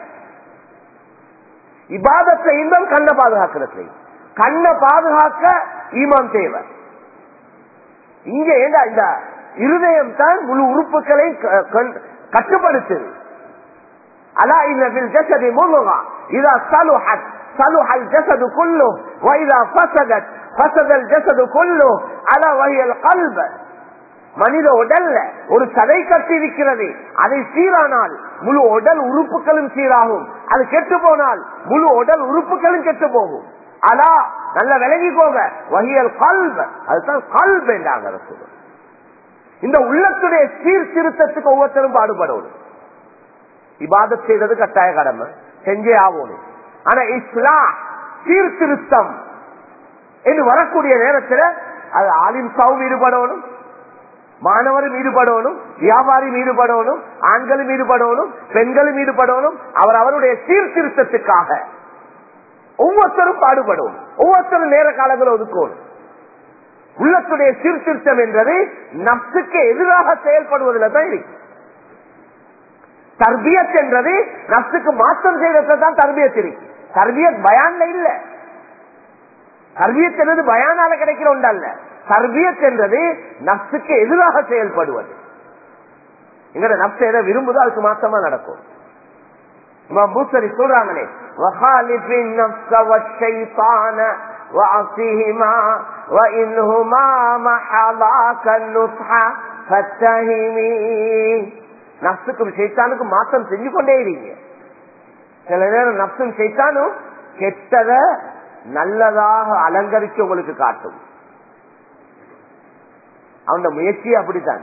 இபாதத்துல இன்பம் கண்ணை பாதுகாக்கிறது கண்ணை பாதுகாக்க ஈமான் தேவை இங்க ஏண்டா இந்த இருதயம் தான் முழு உறுப்புகளை க- கண்- கட்டுப்படுத்துது அலா இன்னபில் ஜசதி முழுகா இதா சலுஹத் صلح الجسد كله واذا فسدت فسد الجسد كله على وهي القلب மனித உடல்ல ஒரு சதை கட்டி இருக்கிறது அதை சீரானால் முழு உடல் உறுப்புகளும் சீராகும் அது கெட்டு போனால் முழு உடல் உறுப்புகளும் கெட்டு போகும் அலா நல்ல விளங்கிக்கோங்க வகியல் கல்வ அதுதான் கல்வ் என்றாங்க ரசூலுல்லாஹ். இந்த உள்ளத்துடைய சீர்திருத்தத்துக்கு ஒவ்வொருத்தரும் பாடுபடணும் இபாதத் செய்தது கட்டாய கடமை செஞ்சே ஆகணும் ஆனா இஸ்லாம் சீர்திருத்தம் என்று வரக்கூடிய நேரத்தில் அது ஆலிம்சாவும் ஈடுபடணும் மாணவரும் ஈடுபடணும் வியாபாரியும் ஈடுபடணும் ஆண்களும் ஈடுபடணும் பெண்களும் ஈடுபடணும் அவர் அவருடைய சீர்திருத்தத்துக்காக ஒவ்வொருத்தரும் பாடுபடணும் ஒவ்வொருத்தரும் நேர காலங்களை ஒதுக்கணும் உள்ளத்துடைய சீர்திருத்தம் என்றது நப்சுக்கு எதிராக செயல்படுவதில் தான் இருக்கு தர்பியத் என்றது நப்சுக்கு மாற்றம் செய்யறதுல தான் தர்பியத் இருக்கு தர்பியத் பயான்ல இல்ல தர்பியத் என்பது பயானால கிடைக்கிற ஒன்று அல்ல தர்பியத் என்றது நப்சுக்கு எதிராக செயல்படுவது எங்கட நப்ச எதை விரும்புதோ அதுக்கு மாற்றமா நடக்கும் இமாம் பூசரி சொல்றாங்களே وَخَالِفِ النَّفْسَ وَالشَّيْطَانَ وَعَصِهِمَا وَإِنْهُمَا مَحَضَاكَ النُّصْحَ فَاتَّهِمِي நப்சுக்கும் சைத்தானுக்கும் மாற்றம் செஞ்சு கொண்டே இருங்க சில நேரம் நப்சும் சைத்தானும் கெட்டத நல்லதாக அலங்கரிச்சு உங்களுக்கு காட்டும் அவன் முயற்சி அப்படித்தான்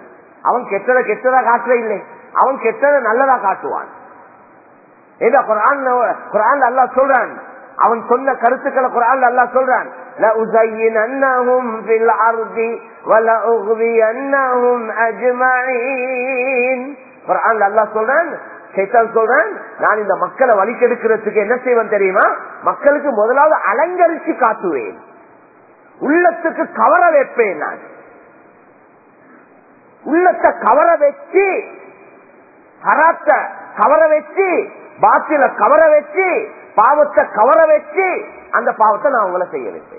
அவன் கெட்டதை கெட்டதா காட்டுற இல்லை அவன் கெட்டதை நல்லதா காட்டுவான் ஏதா குரான் குரான் அல்லாஹ் சொல்றான் அவன் சொன்ன கருத்துக்களை குரான் அல்லாஹ் சொல்றான் لأزيننهم في الأرض ولأغوينهم أجمعين குரான் அல்லாஹ் சொல்றான் சைத்தான் சொல்றான் நான் இந்த மக்களை வலிக்கெடுக்கிறதுக்கு என்ன செய்வேன் தெரியுமா மக்களுக்கு முதலாவது அலங்கரிச்சு காட்டுவேன் உள்ளத்துக்கு கவர வைப்பேன் நான் உள்ளத்தை கவர வச்சு ஹராத்த கவர வச்சு பாத்தில கவர வச்சு பாவத்தை கவர வச்சு அந்த பாவத்தை நான் உங்களை செய்ய வைப்பேன்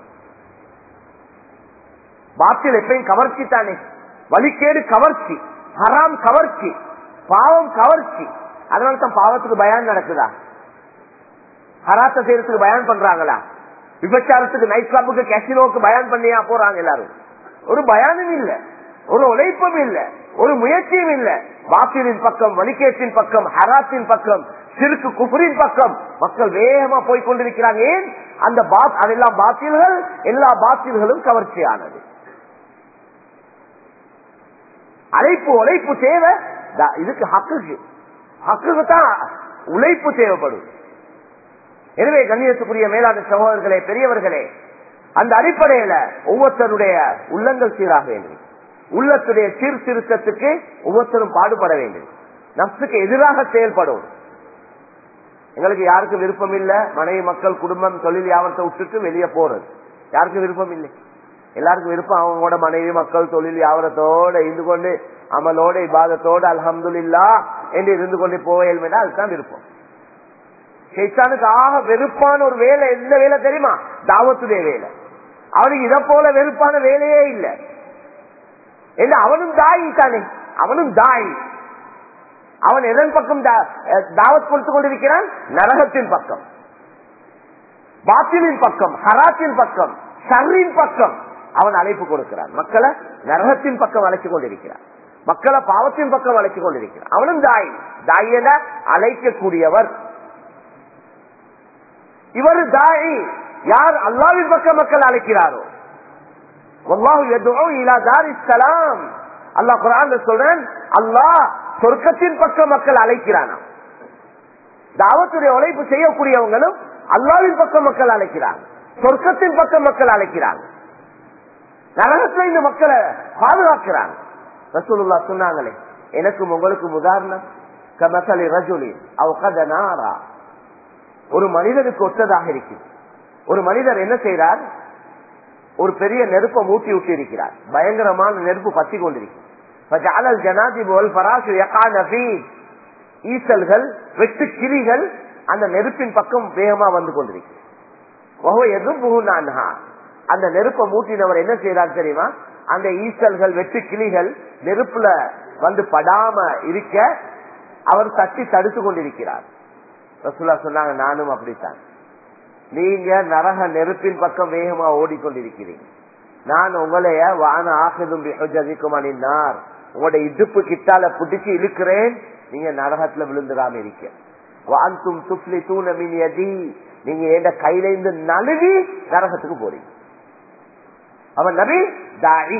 பாத்தில் எப்பயும் கவர்ச்சி தானே வலிக்கேடு கவர்ச்சி ஹராம் கவர்ச்சி பாவம் கவர்ச்சி அதனால தான் பாவத்துக்கு பயான் நடக்குதா ஹராத்த செய்யறதுக்கு பயான் பண்றாங்களா விபச்சாரத்துக்கு நைட் கிளப்புக்கு கேசினோக்கு பயான் பண்ணியா போறாங்க எல்லாரும் ஒரு பயானும் இல்ல ஒரு உழைப்பும் இல்ல ஒரு முயற்சியும் இல்ல பாத்திலின் பக்கம் வலிக்கேட்டின் பக்கம் ஹராத்தின் பக்கம் சிறுக்கு குபுரின் பக்கம் மக்கள் வேகமா போய் கொண்டிருக்கிறாங்க ஏன் அந்த பாத் அதெல்லாம் பாத்தில்கள் எல்லா பாத்தில்களும் கவர்ச்சியானது அழைப்பு உழைப்பு தேவை த- இதுக்கு ஹக்குக்கு ஹக்குக்கு தான் உழைப்பு தேவைப்படும் எனவே கண்ணியத்துக்குரிய மேலான சகோதரர்களே பெரியவர்களே அந்த அடிப்படையில ஒவ்வொருத்தருடைய உள்ளங்கள் சீராக வேண்டும் உள்ளத்துடைய சீர்திருத்தத்துக்கு ஒவ்வொருத்தரும் பாடுபட வேண்டும் நப்சுக்கு எதிராக செயல்படும் எங்களுக்கு யாருக்கு விருப்பம் இல்ல மனைவி மக்கள் குடும்பம் தொழில் வியாபாரத்தை விட்டுட்டு வெளியே போறது யாருக்கும் விருப்பம் இல்லை எல்லாருக்கும் விருப்பம் அவங்களோட மனைவி மக்கள் தொழில் வியாபாரத்தோட இருந்து கொண்டு அமலோட இபாதத்தோட அல்ஹம்துலில்லா என்று இருந்து கொண்டு போவேன் அதுதான் விருப்பம் ஷைத்தானுக்கு ஆக வெறுப்பான ஒரு வேலை எந்த வேலை தெரியுமா தாவத்துடைய வேலை அவனுக்கு இதை போல வெறுப்பான வேலையே இல்லை என்ன அவனும் தாயி தானே அவனும் தாய் அவன் எதன் பக்கம் தா- அஹ் தாவத் கொடுத்து கொண்டிருக்கிறான் நரகத்தின் பக்கம் பாத்திலின் பக்கம் ஹராத்தின் பக்கம் ஷர்ரின் பக்கம் அவன் அழைப்பு கொடுக்கிறான் மக்களை நரகத்தின் பக்கம் அழைச்சு கொண்டிருக்கிறான் மக்களை பாவத்தின் பக்கம் அழைச்சு கொண்டிருக்கிறான் அவனும் தாய் தாயன அழைக்கக்கூடியவர் இவர் தாய் யார் அல்லாவின் பக்கம் மக்கள் அழைக்கிறாரோ வல்லாஹு யதுஉ இலா தாரிஸ் ஸலாம் அல்லாஹ் குர்ஆன்ல சொல்றான் அல்லாஹ் சொர்க்கத்தின் பக்கம் மக்கள் அழைக்கிறானாம் தாவத்துடைய உழைப்பு செய்யக்கூடியவங்களும் அல்லாவின் பக்கம் மக்கள் அழைக்கிறாங்க சொர்க்கத்தின் பக்கம் மக்கள் அழைக்கிறாங்க நரகத்துல இந்த மக்களை பாதுகாக்கிறாங்க ரசூலுல்லா சொன்னாங்களே எனக்கும் உங்களுக்கும் உதாரணம் கமசலி ரஜுலி அவ நாரா ஒரு மனிதனுக்கு ஒத்ததாக இருக்குது ஒரு மனிதர் என்ன செய்றார் ஒரு பெரிய நெருப்பை மூட்டி விட்டு இருக்கிறார் பயங்கரமான நெருப்பு பத்தி கொண்டிருக்கிறது ஜனாதிபோல் பராசு யகான ஃபீ- ஈசல்கள் வெட்டு கிளிகள் அந்த நெருப்பின் பக்கம் வேகமா வந்து கொண்டிருக்கு எதுவும் அந்த நெருப்பை மூட்டினவர் என்ன செய்யறார் தெரியுமா அந்த ஈசல்கள் வெட்டு கிளிகள் நெருப்புல வந்து படாம இருக்க அவர் தட்டி தடுத்து கொண்டிருக்கிறார் ரசூலா சொன்னாங்க நானும் அப்படித்தான் நீங்க நரக நெருப்பின் பக்கம் வேகமா ஓடிக்கொண்டிருக்கிறீங்க நான் உங்களைய வான ஆகதும் அணிந்தார் உங்களோட இடுப்பு கிட்டால பிடிச்சு இழுக்கிறேன் நீங்க நரகத்துல விழுந்துடாம இருக்க வாந்தும் துப்ளி தூண மினியதி நீங்க எந்த கையில இருந்து நழுவி நரகத்துக்கு போறீங்க அவன் நபி தாரி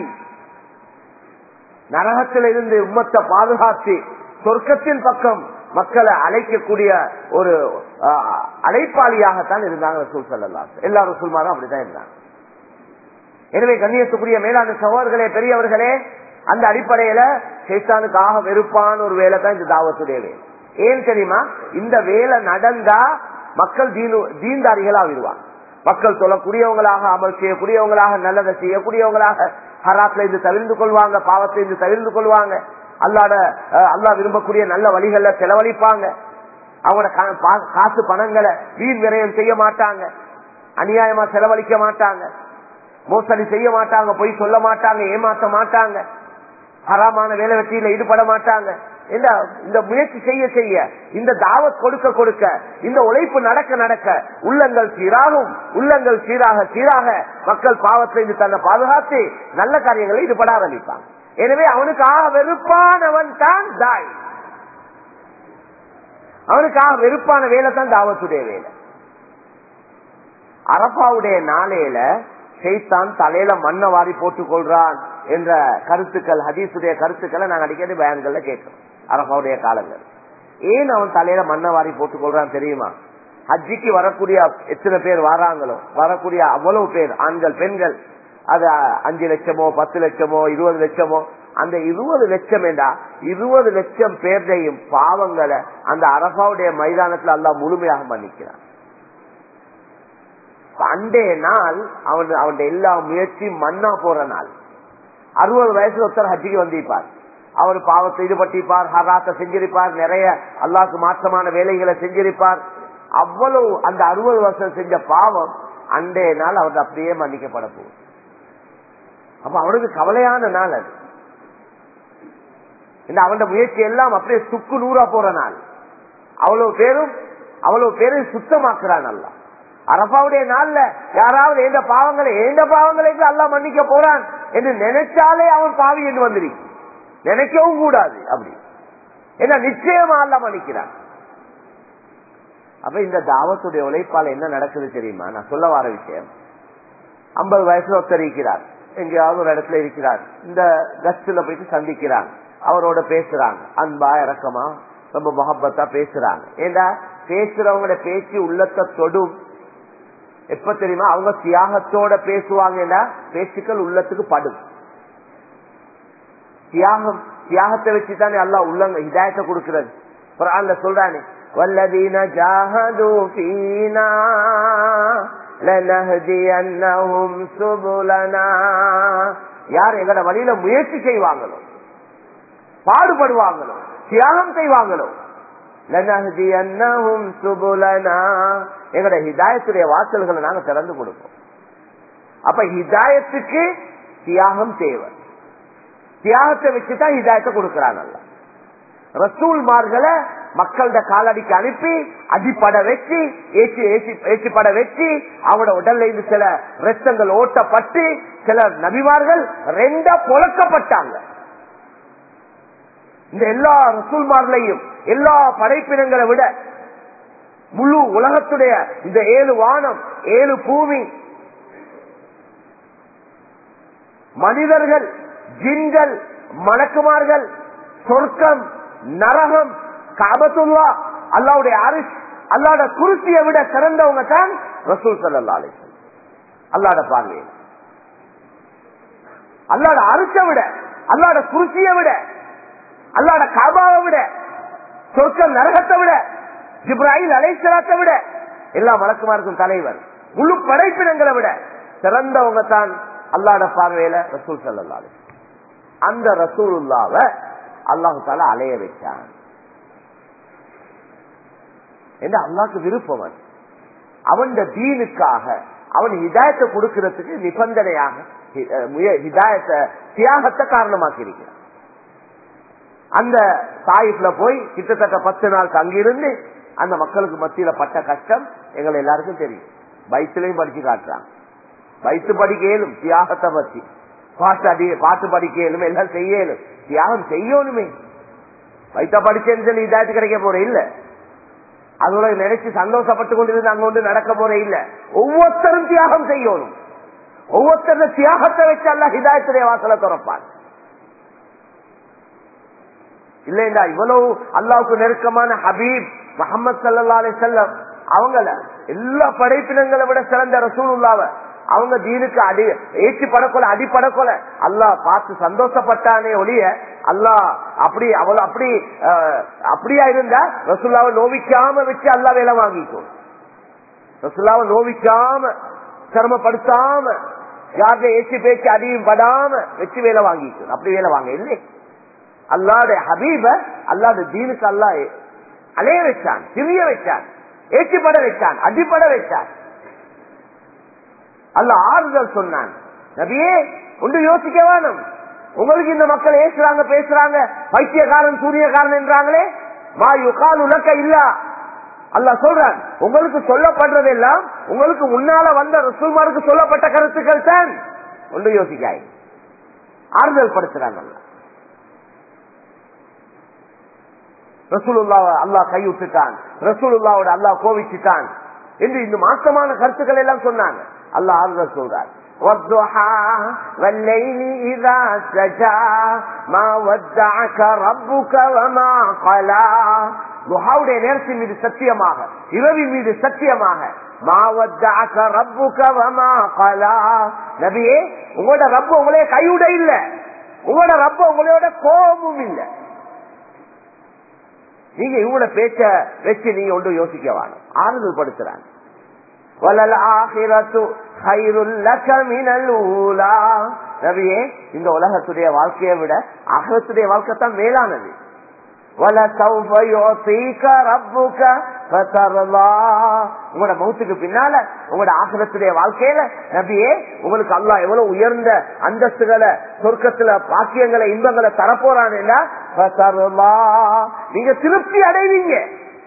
நரகத்தில இருந்து உம்மத்தை பாதுகாத்து சொர்க்கத்தின் பக்கம் மக்களை அழைக்கக்கூடிய ஒரு ஆஹ், அழைப்பாளியாகத்தான் இருந்தாங்க ரசூல் சல்லல்லாஹு அலைஹி. எல்லா ரசூல்மாரும் அப்படித்தான் இருந்தாங்க எனவே கண்ணியத்துக்குரிய மேலான சகோதரர்களே பெரியவர்களே அந்த அடிப்படையில சேத்தானுக்காக வெறுப்பான ஒரு வேலை தான் இந்த தாவத்துடைய வேலை ஏன் தெரியுமா இந்த வேலை நடந்தா மக்கள் தீனு தீன்தாரிகளா விடுவாங்க மக்கள் சொல்லக்கூடியவங்களாக அமல் செய்யக்கூடியவங்களாக நல்லதை செய்யக்கூடியவங்களாக ஹராத்துல இருந்து தவிர்ந்து கொள்வாங்க பாவத்தை இருந்து தவிர்ந்து கொள்வாங்க அல்லாட அஹ், அல்லாஹ் விரும்பக்கூடிய நல்ல வழிகள்ல செலவழிப்பாங்க அவங்களோட கா- பா- காசு பணங்களை வீண் விரயம் செய்ய மாட்டாங்க அநியாயமா செலவழிக்க மாட்டாங்க மோசடி செய்ய மாட்டாங்க பொய் சொல்ல மாட்டாங்க ஏமாற்ற மாட்டாங்க ஹராமான வேலை வெற்றியில ஈடுபட மாட்டாங்க இந்த இந்த முயற்சி செய்ய செய்ய இந்த தாவத் கொடுக்க கொடுக்க இந்த உழைப்பு நடக்க நடக்க உள்ளங்கள் சீராகும் உள்ளங்கள் சீராக சீராக மக்கள் பாவத்திலிருந்து தன்னை பாதுகாத்து நல்ல காரியங்களை ஈடுபட ஆரம்பிப்பாங்க எனவே அவனுக்காக வெறுப்பானவன் தான் தாய் அவனுக்காக வெறுப்பான வேலை தான் தாவத்துடைய வேலை அரபாவுடைய நாளையில ஷெய்தான் தலையில மண்ணை வாரி போட்டுக் கொள்றான் என்ற கருத்துக்கள் ஹதீஸுடைய கருத்துக்களை நாங்க அடிக்கடி பயன்கள்ல கேட்கிறோம் அரபாவுடைய காலங்கள் ஏன் அவன் தலையில மண்ணை வாரி போட்டுக் கொள்றான் தெரியுமா ஹஜ்ஜிக்கு வரக்கூடிய எத்தனை பேர் வராங்களோ வரக்கூடிய அவ்வளவு பேர் ஆண்கள் பெண்கள் அது அஞ்சு லட்சமோ பத்து லட்சமோ இருபது லட்சமோ அந்த இருபது லட்சம் என்றா இருபது லட்சம் பேர்டையும் பாவங்களை அந்த அரபாவுடைய மைதானத்துல எல்லாம் முழுமையாக மன்னிக்கிறான் அண்டே நாள் அவன் அவன் எல்லா முயற்சியும் மண்ணா போற நாள் அறுபது வயசுல ஒருத்தர் ஹஜ்ஜிக்கு வந்திருப்பார் அவர் பாவத்தை ஈடுபட்டிருப்பார் ஹராத்தை செஞ்சிருப்பார் நிறைய அல்லாக்கு மாற்றமான வேலைகளை செஞ்சிருப்பார் அவ்வளவு அந்த அறுபது வருஷம் செஞ்ச பாவம் அண்டே நாள் அவருக்கு அப்படியே மன்னிக்கப்பட போகுது அப்ப அவனுக்கு கவலையான நாள் அது இந்த அவன் முயற்சி எல்லாம் அப்படியே சுக்கு நூறா போற நாள் அவ்வளவு பேரும் அவ்வளவு பேரும் சுத்தமாக்குறான் அல்ல அரபாவுடைய நாள்ல யாராவது எந்த பாவங்களை எந்த பாவங்களுக்கு எல்லாம் மன்னிக்க போறான் என்று நினைச்சாலே அவன் பாவி என்று வந்துருக்கு நினைக்கவும் கூடாது அப்படி ஏன்னா நிச்சயமா அல்ல மன்னிக்கிறான் அப்ப இந்த தாவத்துடைய உழைப்பால் என்ன நடக்குது தெரியுமா நான் சொல்ல வர விஷயம் ஐம்பது வயசுல ஒருத்தர் இருக்கிறார் எங்கேயாவது ஒரு இடத்துல இருக்கிறார் இந்த கஸ்ட்ல போயிட்டு சந்திக்கிறாங்க அவரோட பேசுறாங்க அன்பா இறக்கமா ரொம்ப முகப்பத்தா பேசுறாங்க ஏண்டா பேசுறவங்களோட பேச்சு உள்ளத்தை தொடும் எப்ப தெரியுமா அவங்க தியாகத்தோட பேசுவாங்கன்னா பேச்சுக்கள் உள்ளத்துக்கு படும் தியாகம் தியாகத்தை வச்சுதானே அல்லா உள்ளங்க இதாயத்தை கொடுக்கிறது குரான்ல சொல்றானே வல்லதீன ஜாஹது ஃபீனா லனஹ்தியன்னஹும் சுபுலனா யார் எங்கட வழியில முயற்சி செய்வாங்களோ பாடுபடுவாங்களோ தியாகம் செய்வாங்களோ லனஹ்தியன்னஹும் சுபுலனா எங்கட ஹிதாயத்துடைய வாசல்களை நாங்க திறந்து கொடுப்போம் அப்ப ஹிதாயத்துக்கு தியாகம் தேவை தியாகத்தை வச்சுதான் ஹிதாயத்தை கொடுக்கிறாங்க ரசூல்மார்களை மக்களோட காலடிக்கு அனுப்பி அடிப்பட வச்சு ஏற்றி ஏற்றி ஏற்றிப்பட வச்சு அவனோட உடல்ல இருந்து சில ரத்தங்கள் ஓட்டப்பட்டு சில நபிமார்கள் ரெண்டா பொழக்கப்பட்டாங்க இந்த எல்லா ரசூல்மார்களையும் எல்லா படைப்பினங்களை விட முழு உலகத்துடைய இந்த ஏழு வானம் ஏழு பூமி மனிதர்கள் ஜின்கள் மலக்குமார்கள் சொர்க்கம் நரகம் காபத்துல்லா அல்லாவுடைய அரிஷ் அல்லாட குருத்தியை விட சிறந்தவங்க தான் ரசூல் சல்லா அலிசன் அல்லாட பார்வையில் அல்லாட அரிசை விட அல்லாட குருத்தியை விட அல்லாட காபாவை விட சொர்க்கம் நரகத்தை விட ஜிப்ராஹில் அலைசலாத்தை விட எல்லா மலக்குமாருக்கும் தலைவர் முழு படைப்பினங்களை விட சிறந்தவங்க தான் அல்லாட பார்வையில ரசூல் சல்லா அந்த ரசூலுல்லாவ அல்லாஹு தால அலைய வச்சான் என்று அல்லாக்கு விருப்பம் அவன் தீனுக்காக அவன் ஹிதாயத்தை கொடுக்கறதுக்கு நிபந்தனையாக ஹிதாயத்தை தியாகத்தை காரணமாக்கி இருக்கிறான் அந்த தாயிப்ல போய் கிட்டத்தட்ட பத்து நாள் தங்கியிருந்து அந்த மக்களுக்கு மத்தியில பட்ட கஷ்டம் எங்களை எல்லாருக்கும் தெரியும் பைத்திலையும் படிச்சு காட்டுறாங்க பைத்து படிக்கலும் தியாகத்தை பத்தி பாட்டு அடி பாட்டு படிக்கலும் எல்லாம் செய்யலும் தியாகம் செய்யணுமே வைத்த படிச்சேன்னு சொல்லி இதாயத்து கிடைக்க போற இல்ல அதோட நினைச்சு சந்தோஷப்பட்டு கொண்டிருந்து அங்க ஒன்று நடக்க போற இல்ல ஒவ்வொருத்தரும் தியாகம் செய்யணும் ஒவ்வொருத்தரும் தியாகத்தை வச்சு அல்ல ஹிதாயத்துடைய வாசலை திறப்பான் இல்லைண்டா இவ்வளவு அல்லாவுக்கு நெருக்கமான ஹபீப் முகமது சல்லா அலி செல்லம் அவங்கள எல்லா படைப்பினங்களை விட சிறந்த ரசூலுல்லாவ அவங்க தீனுக்கு அடி ஏற்றி படக்கொல அடிப்படக்கொல அல்லா பார்த்து சந்தோஷப்பட்டானே ஒழிய அல்லா அப்படி அவள் அப்படி அப்படியா இருந்தா ரசுல்லாவை நோவிக்காம வச்சு அல்லா வேலை வாங்கிக்கும் ரசுல்லாவை நோவிக்காம சிரமப்படுத்தாம யார்கிட்ட ஏற்றி பேச்சு அடியும் படாம வச்சு வேலை வாங்கிக்கும் அப்படி வேலை வாங்க இல்லை அல்லாட ஹபீப அல்லாத தீனுக்கு அல்லா அலைய வச்சான் திரிய வச்சான் ஏற்றிப்பட வச்சான் அடிப்பட வச்சான் அல்ல ஆறுதல் சொன்னான் நபியே ஒன்று யோசிக்க வேணும் உங்களுக்கு இந்த மக்கள் ஏசுறாங்க பேசுறாங்க பைத்தியக்காரன் சூரியகாரன் என்றாங்களே மா யுகால் உனக்க இல்ல அல்ல சொல்றான் உங்களுக்கு சொல்லப்படுறதெல்லாம் உங்களுக்கு முன்னால வந்த ரசூல்மாருக்கு சொல்லப்பட்ட கருத்துக்கள் தான் ஒன்று யோசிக்காய் ஆறுதல் படுத்துறாங்க ரசூலுல்லாவை அல்லாஹ் கைவிட்டுட்டான் ரசூலுல்லாவோட அல்லாஹ் கோவிச்சுட்டான் என்று இந்த மாற்றமான கருத்துக்கள் எல்லாம் சொன்னாங்க அல்லாஹ் ஆறுதல் சொல்றார் والضحى والليل إذا سجى ما ودعك ربك وما قلى துஹாவுடைய நேரத்தின் மீது சத்தியமாக இரவின் மீது சத்தியமாக மாவத்தாக்க ரப்புக வமா கலா நபியே உங்களோட ரப்பு உங்களே கைவிட இல்ல உங்களோட ரப்ப உங்களோட கோபமும் இல்ல நீங்க இவங்களோட பேச்ச வச்சு நீங்க ஒன்று யோசிக்க வேணும் ஆறுதல் படுத்துறாங்க நபியே இந்த உலகத்துடைய வாழ்க்கையை விட அகத்துடைய வாழ்க்கை தான் மேலானது உங்களோட மௌத்துக்கு பின்னால உங்களோட ஆசிரத்துடைய வாழ்க்கையில நபியே உங்களுக்கு அல்லா எவ்வளவு உயர்ந்த அந்தஸ்துகளை சொர்க்கத்துல பாக்கியங்களை இன்பங்களை தரப்போறான் நீங்க திருப்தி அடைவீங்க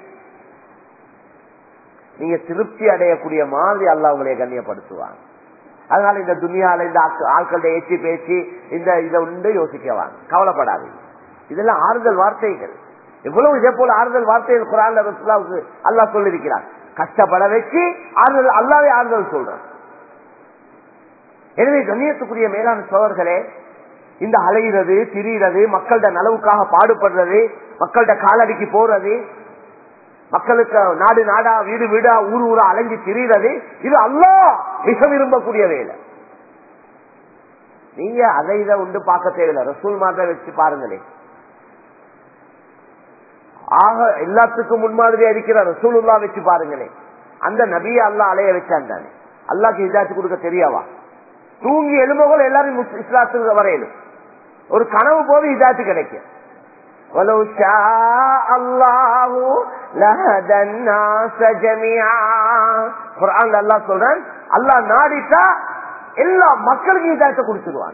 நீங்க திருப்தி அடையக்கூடிய மாதிரி அல்லா உங்களை கண்ணியப்படுத்துவாங்க அதனால இந்த துணியால இந்த ஆட்களுடைய ஏற்றி பேச்சு இந்த இதை உண்டு யோசிக்கவாங்க கவலைப்படாதீங்க இதெல்லாம் ஆறுதல் வார்த்தைகள் எவ்வளவு இதே போல ஆறுதல் வார்த்தைகள் குரான் ரசுல்லாவுக்கு அல்லா சொல்லிருக்கிறார் கஷ்டப்பட வச்சு ஆறுதல் அல்லாவே ஆறுதல் சொல்றான் எனவே கண்ணியத்துக்குரிய மேலான சோழர்களே இந்த அலைகிறது திரிகிறது மக்கள்கிட்ட நலவுக்காக பாடுபடுறது மக்கள்கிட்ட காலடிக்கு போறது மக்களுக்கு நாடு நாடா வீடு வீடா ஊர் ஊரா அலைஞ்சு திரிகிறது இது அல்லா மிக விரும்பக்கூடிய வேலை நீங்க அதை இதை உண்டு பார்க்க தேவையில்லை ரசூல் மாத வச்சு பாருங்களேன் ஆக எல்லாத்துக்கும் முன்மாதிரியா இருக்கிற ரசூலுல்லா வச்சு பாருங்களேன் அந்த நபிய அல்லா அலைய வச்சான் தானே அல்லாக்கு இதாச்சு கொடுக்க தெரியாவா தூங்கி எலும்புகள் எல்லாரும் இஸ்லாத்துக்கு வரையணும் ஒரு கனவு போது இதாச்சு கிடைக்கும் ولو شاء الله لهدى الناس جميعا குர்ஆன்ல அல்லாஹ் சொல்றான் அல்லாஹ் நாடிட்டா எல்லா மக்களுக்கும் இதாயத்தை கொடுத்துருவான்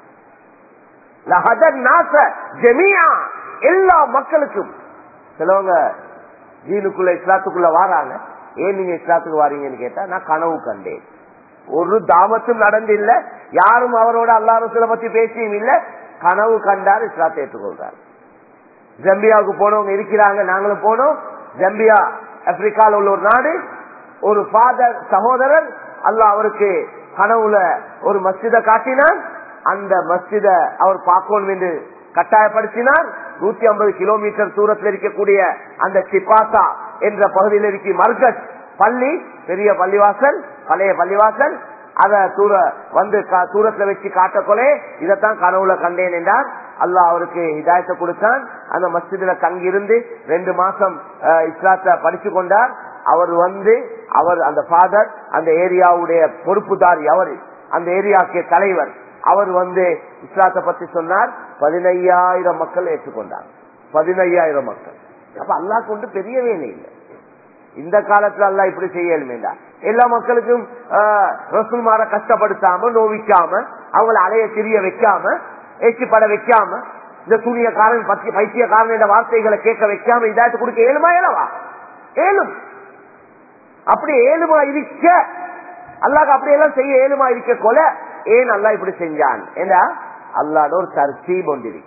லஹத நாச ஜமியா எல்லா மக்களுக்கும் சிலவங்க ஜீனுக்குள்ள இஸ்லாத்துக்குள்ள வாராங்க ஏன் நீங்க இஸ்லாத்துக்கு வாரீங்கன்னு கேட்டா நான் கனவு கண்டேன் ஒரு தாமத்தும் நடந்து இல்ல யாரும் அவரோட அல்லாரசுல பத்தி பேசியும் இல்ல கனவு கண்டார் இஸ்லாத்தை ஏற்றுக்கொள்றார் ஜம்பியாவுக்கு போனவங்க இருக்கிறாங்க நாங்களும் போனோம் ஜம்பியா ஆப்பிரிக்கால உள்ள ஒரு நாடு ஒரு ஃபாதர் சகோதரர் அல்லாஹ் அவருக்கு கனவுல ஒரு மஸ்ஜித காட்டினார் அந்த மஸ்ஜித அவர் பார்க்கணும் என்று கட்டாயப்படுத்தினார் நூத்தி ஐம்பது கிலோமீட்டர் தூரத்தில் இருக்கக்கூடிய அந்த சிப்பாசா என்ற பகுதியில் இருக்க மர்கஸ் பள்ளி பெரிய பள்ளிவாசல் பழைய பள்ளிவாசல் அத தூர வந்து தூரத்துல வச்சு காட்டக்கொலே இதைத்தான் கனவுல கண்டேன் என்றார் அல்லாஹ் அவருக்கு இதாயத்தை கொடுத்தான் அந்த மஸ்ஜிதுல தங்கியிருந்து ரெண்டு மாசம் இஸ்லாத்தை படிச்சு கொண்டார் அவர் வந்து அவர் அந்த ஃபாதர் அந்த ஏரியாவுடைய பொறுப்புதாரி அவர் அந்த ஏரியாவுக்கு தலைவர் அவர் வந்து இஸ்லாத்தை பத்தி சொன்னார் பதினையாயிரம் மக்கள் ஏற்றுக்கொண்டார் பதினையாயிரம் மக்கள் அப்ப அல்லா கொண்டு பெரிய வேலை இல்லை இந்த காலத்துல அல்லா இப்படி செய்யலுமேடா எல்லா மக்களுக்கும் ரசூல்மார கஷ்டப்படுத்தாம நோவிக்காம அவங்கள அலைய திரிய வைக்காம ஏச்சுப்பட வைக்காம இந்த சூனியக்காரன் பைத்தியக்காரன் என்ற வார்த்தைகளை கேட்க வைக்காம இதாயத்தை கொடுக்க ஏழுமா ஏலவா ஏழும் அப்படி ஏழுமா இருக்க அல்லாக்கு அப்படி எல்லாம் செய்ய ஏழுமா இருக்க கொல ஏன் அல்லா இப்படி செஞ்சான் ஏண்டா அல்லாட ஒரு தர்த்தீப் ஒன்று இருக்கு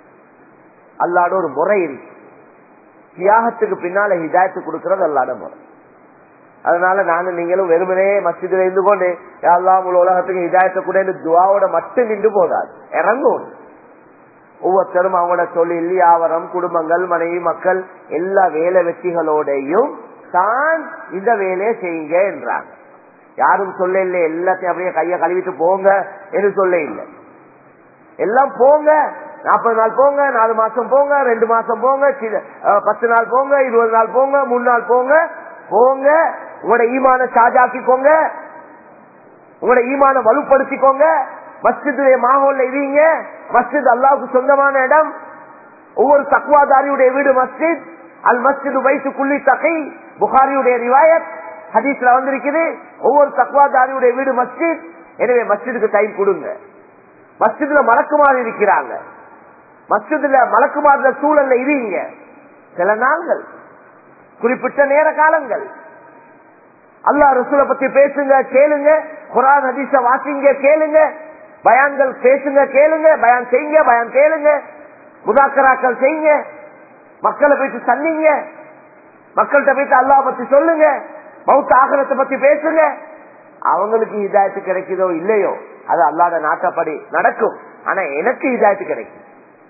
அல்லாட ஒரு முறை இருக்கு தியாகத்துக்கு பின்னால ஹிதாயத்து கொடுக்கறது அல்லாட முறை அதனால நானும் நீங்களும் வெறுமனே மஸ்ஜிதுல இருந்து கொண்டு எல்லாம் உலகத்துக்கு ஹிதாயத்தை கூட துவாவோட மட்டும் நின்று போதாது இறங்கும் ஒவ்வொருத்தரும் அவங்களோட தொழில் வியாபாரம் குடும்பங்கள் மனைவி மக்கள் எல்லா வேலை வெற்றிகளோடையும் தான் இந்த வேலையை செய்யுங்க என்றாங்க யாரும் சொல்ல இல்லை எல்லாத்தையும் அப்படியே கைய கழுவிட்டு போங்க என்று சொல்ல இல்லை எல்லாம் போங்க நாற்பது நாள் போங்க நாலு மாசம் போங்க ரெண்டு மாசம் போங்க பத்து நாள் போங்க இருபது நாள் போங்க மூணு நாள் போங்க போங்க உங்களோட ஈமான சாஜாக்கிக்கோங்க உங்களோட ஈமான வலுப்படுத்திக்கோங்க மஸ்ஜிதுடைய மாகோல்ல இருங்க மஸ்ஜித் அல்லாவுக்கு சொந்தமான இடம் ஒவ்வொரு தக்குவாதாரியுடைய வீடு மஸ்ஜித் அல் மஸ்ஜிது வைத்து குள்ளி தகை புகாரியுடைய ரிவாயத் ஹதீஸ்ல வந்திருக்குது ஒவ்வொரு தக்குவாதாரியுடைய வீடு மஸ்ஜித் எனவே மஸ்ஜிதுக்கு டைம் கொடுங்க மஸ்ஜிதுல மலக்குமாறு இருக்கிறாங்க மஸ்ஜிதுல மலக்குமாறுல சூழல்ல இருங்க சில நாள்கள் குறிப்பிட்ட நேர காலங்கள் அல்லா ரசூலை பத்தி பேசுங்க கேளுங்க குரான் ஹதீஸ வாசிங்க கேளுங்க பயான்கள் பேசுங்க கேளுங்க பயான் செய்யுங்க பயான் கேளுங்க முதாக்கராக்கள் செய்யுங்க மக்களை போயிட்டு சந்திங்க மக்கள்கிட்ட போயிட்டு அல்லா பத்தி சொல்லுங்க பௌத்த ஆகலத்தை பத்தி பேசுங்க அவங்களுக்கு ஹிதாயத்து கிடைக்குதோ இல்லையோ அது அல்லாத நாட்டப்படி நடக்கும் ஆனா எனக்கு ஹிதாயத்து கிடைக்கும்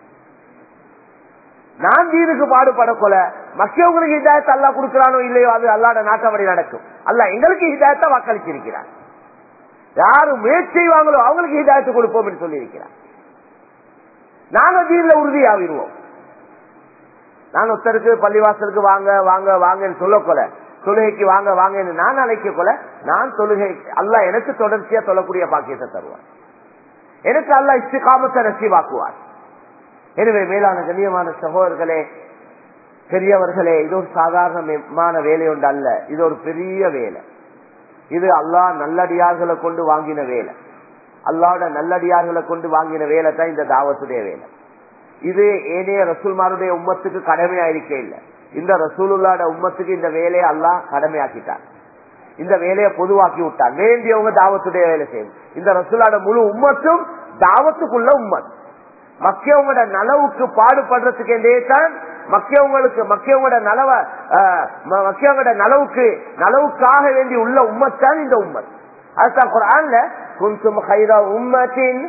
நான் தீனுக்கு பாடுபடக்கொல மக்கியவங்களுக்கு ஹிதாயத்தை அல்லா கொடுக்கிறானோ இல்லையோ அது அல்லாத நாட்டப்படி நடக்கும் அல்ல எங்களுக்கு ஹிதாயத்தை வாக்களிச்சிருக்கிறார் யாரு முயற்சி செய்வாங்களோ அவங்களுக்கு ஹிதாயத்து கொடுப்போம் என்று சொல்லியிருக்கிறார் நாங்க தீன்ல உறுதியாகிடுவோம் நான் ஒருத்தருக்கு பள்ளிவாசலுக்கு வாங்க வாங்க வாங்கன்னு சொல்லக்கொல தொழுகைக்கு வாங்க வாங்க நான் அழைக்க கொல நான் தொழுகை அல்ல எனக்கு தொடர்ச்சியா சொல்லக்கூடிய பாக்கியத்தை தருவார் எனக்கு அல்ல இஷ்டிகாமத்தை நசீவாக்குவார் எனவே மேலான கண்ணியமான சகோதரர்களே பெரியவர்களே இது ஒரு சாதாரணமான வேலை ஒன்று அல்ல இது ஒரு பெரிய வேலை இது அல்லாஹ் நல்லடியார்களை கொண்டு வாங்கின வேலை அல்லாட நல்லடியார்களை கொண்டு வாங்கின வேலை தான் இந்த தாவத்துடைய வேலை இது ஏனைய ரசூல்மாருடைய உம்மத்துக்கு கடமையா இருக்க இல்லை இந்த ரசூலுல்லாட உம்மத்துக்கு இந்த வேலையை அல்லாஹ் கடமையாக்கிட்டான் இந்த வேலையை பொதுவாக்கி விட்டான் வேண்டியவங்க தாவத்துடைய வேலை செய்யும் இந்த ரசூலாட முழு உம்மத்தும் தாவத்துக்குள்ள உம்மத் மக்கியவங்களோட நலவுக்கு பாடுபடுறதுக்கு தான் மக்கியவங்களுக்கு மக்கியவங்களோட நலவ மக்கியவங்களோட நலவுக்கு நலவுக்காக வேண்டி உள்ள உம்மத்தான் இந்த உம்மத் அதுதான் குரான்ல குன்சும் ஹைரா உம்மத்தின்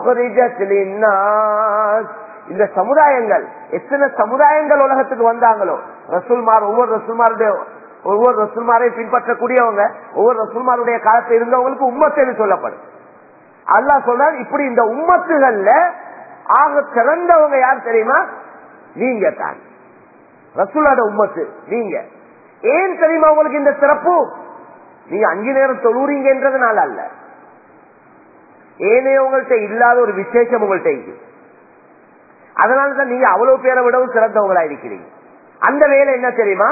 இந்த சமுதாயங்கள் எத்தனை சமுதாயங்கள் உலகத்துக்கு வந்தாங்களோ ரசூல்மார் ஒவ்வொரு ரசூல்மாருடைய ஒவ்வொரு ரசூல்மாரையும் பின்பற்றக்கூடியவங்க ஒவ்வொரு ரசூல்மாருடைய காலத்தில் இருந்தவங்களுக்கு உம்மத்து சொல்லப்படும் அல்லா சொல்றாரு இப்படி இந்த உம்மத்துகள்ல ஆக சிறந்தவங்க யார் தெரியுமா நீங்க தான் ரசூலோட உம்மத்து நீங்க ஏன் தெரியுமா உங்களுக்கு இந்த சிறப்பு நீங்க அஞ்சு நேரம் தொழுறீங்கன்றதுனால அல்ல ஏனே உங்கள்கிட்ட இல்லாத ஒரு விசேஷம் உங்கள்கிட்ட இருக்கு அதனாலதான் நீங்க அவ்வளவு பேரை விடவும் சிறந்தவங்களா இருக்கிறீங்க அந்த வேலை என்ன தெரியுமா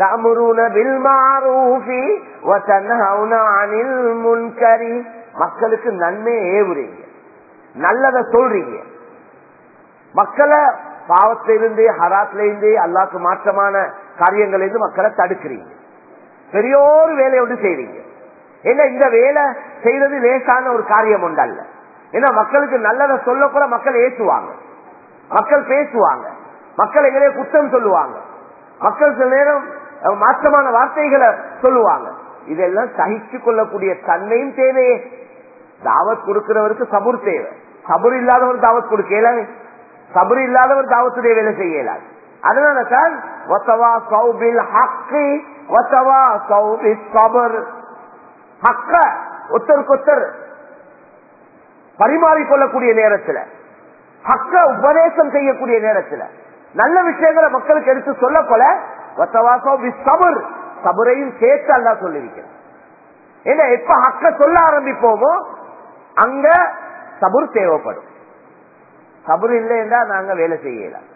மக்களுக்கு நன்மை ஏவுறீங்க நல்லத சொல்றீங்க மக்களை பாவத்திலிருந்து ஹராத்திலிருந்து அல்லாக்கு மாற்றமான காரியங்களிலிருந்து மக்களை தடுக்கிறீங்க பெரியோரு வேலையோடு செய்றீங்க ஏன்னா இந்த வேலை செய்யறது லேசான ஒரு காரியம் உண்டல்ல ஏன்னா மக்களுக்கு நல்லதை சொல்ல கூட மக்கள் ஏற்றுவாங்க மக்கள் பேசுவாங்க மக்கள் எங்களே குற்றம் சொல்லுவாங்க மக்கள் சில நேரம் மாற்றமான வார்த்தைகளை சொல்லுவாங்க இதெல்லாம் சகிச்சு கொள்ளக்கூடிய தன்மையும் தேவையே தாவத் கொடுக்கிறவருக்கு சபுர் தேவை சபுர் இல்லாதவர் தாவத் கொடுக்கல சபுர் இல்லாதவர் தாவத்துடைய வேலை செய்யலாது அதனால தான் ஒத்தவா சௌபில் ஹக்கு ஒத்தவா சௌபி சபர் ஹக்க ஒத்தருக்கு ஒத்தர் பரிமாறிக்கொள்ளக்கூடிய நேரத்தில் ஹக்க உபதேசம் செய்யக்கூடிய நேரத்தில் நல்ல விஷயங்களை மக்களுக்கு எடுத்து சொல்ல போல சபர் சபரையும் சேர்த்து அல்லா சொல்லிருக்கிறேன் ஏன்னா எப்ப ஹக்க சொல்ல ஆரம்பிப்போமோ அங்க சபுர் தேவைப்படும் சபுர் இல்லைன்னா நாங்க வேலை செய்யலாம்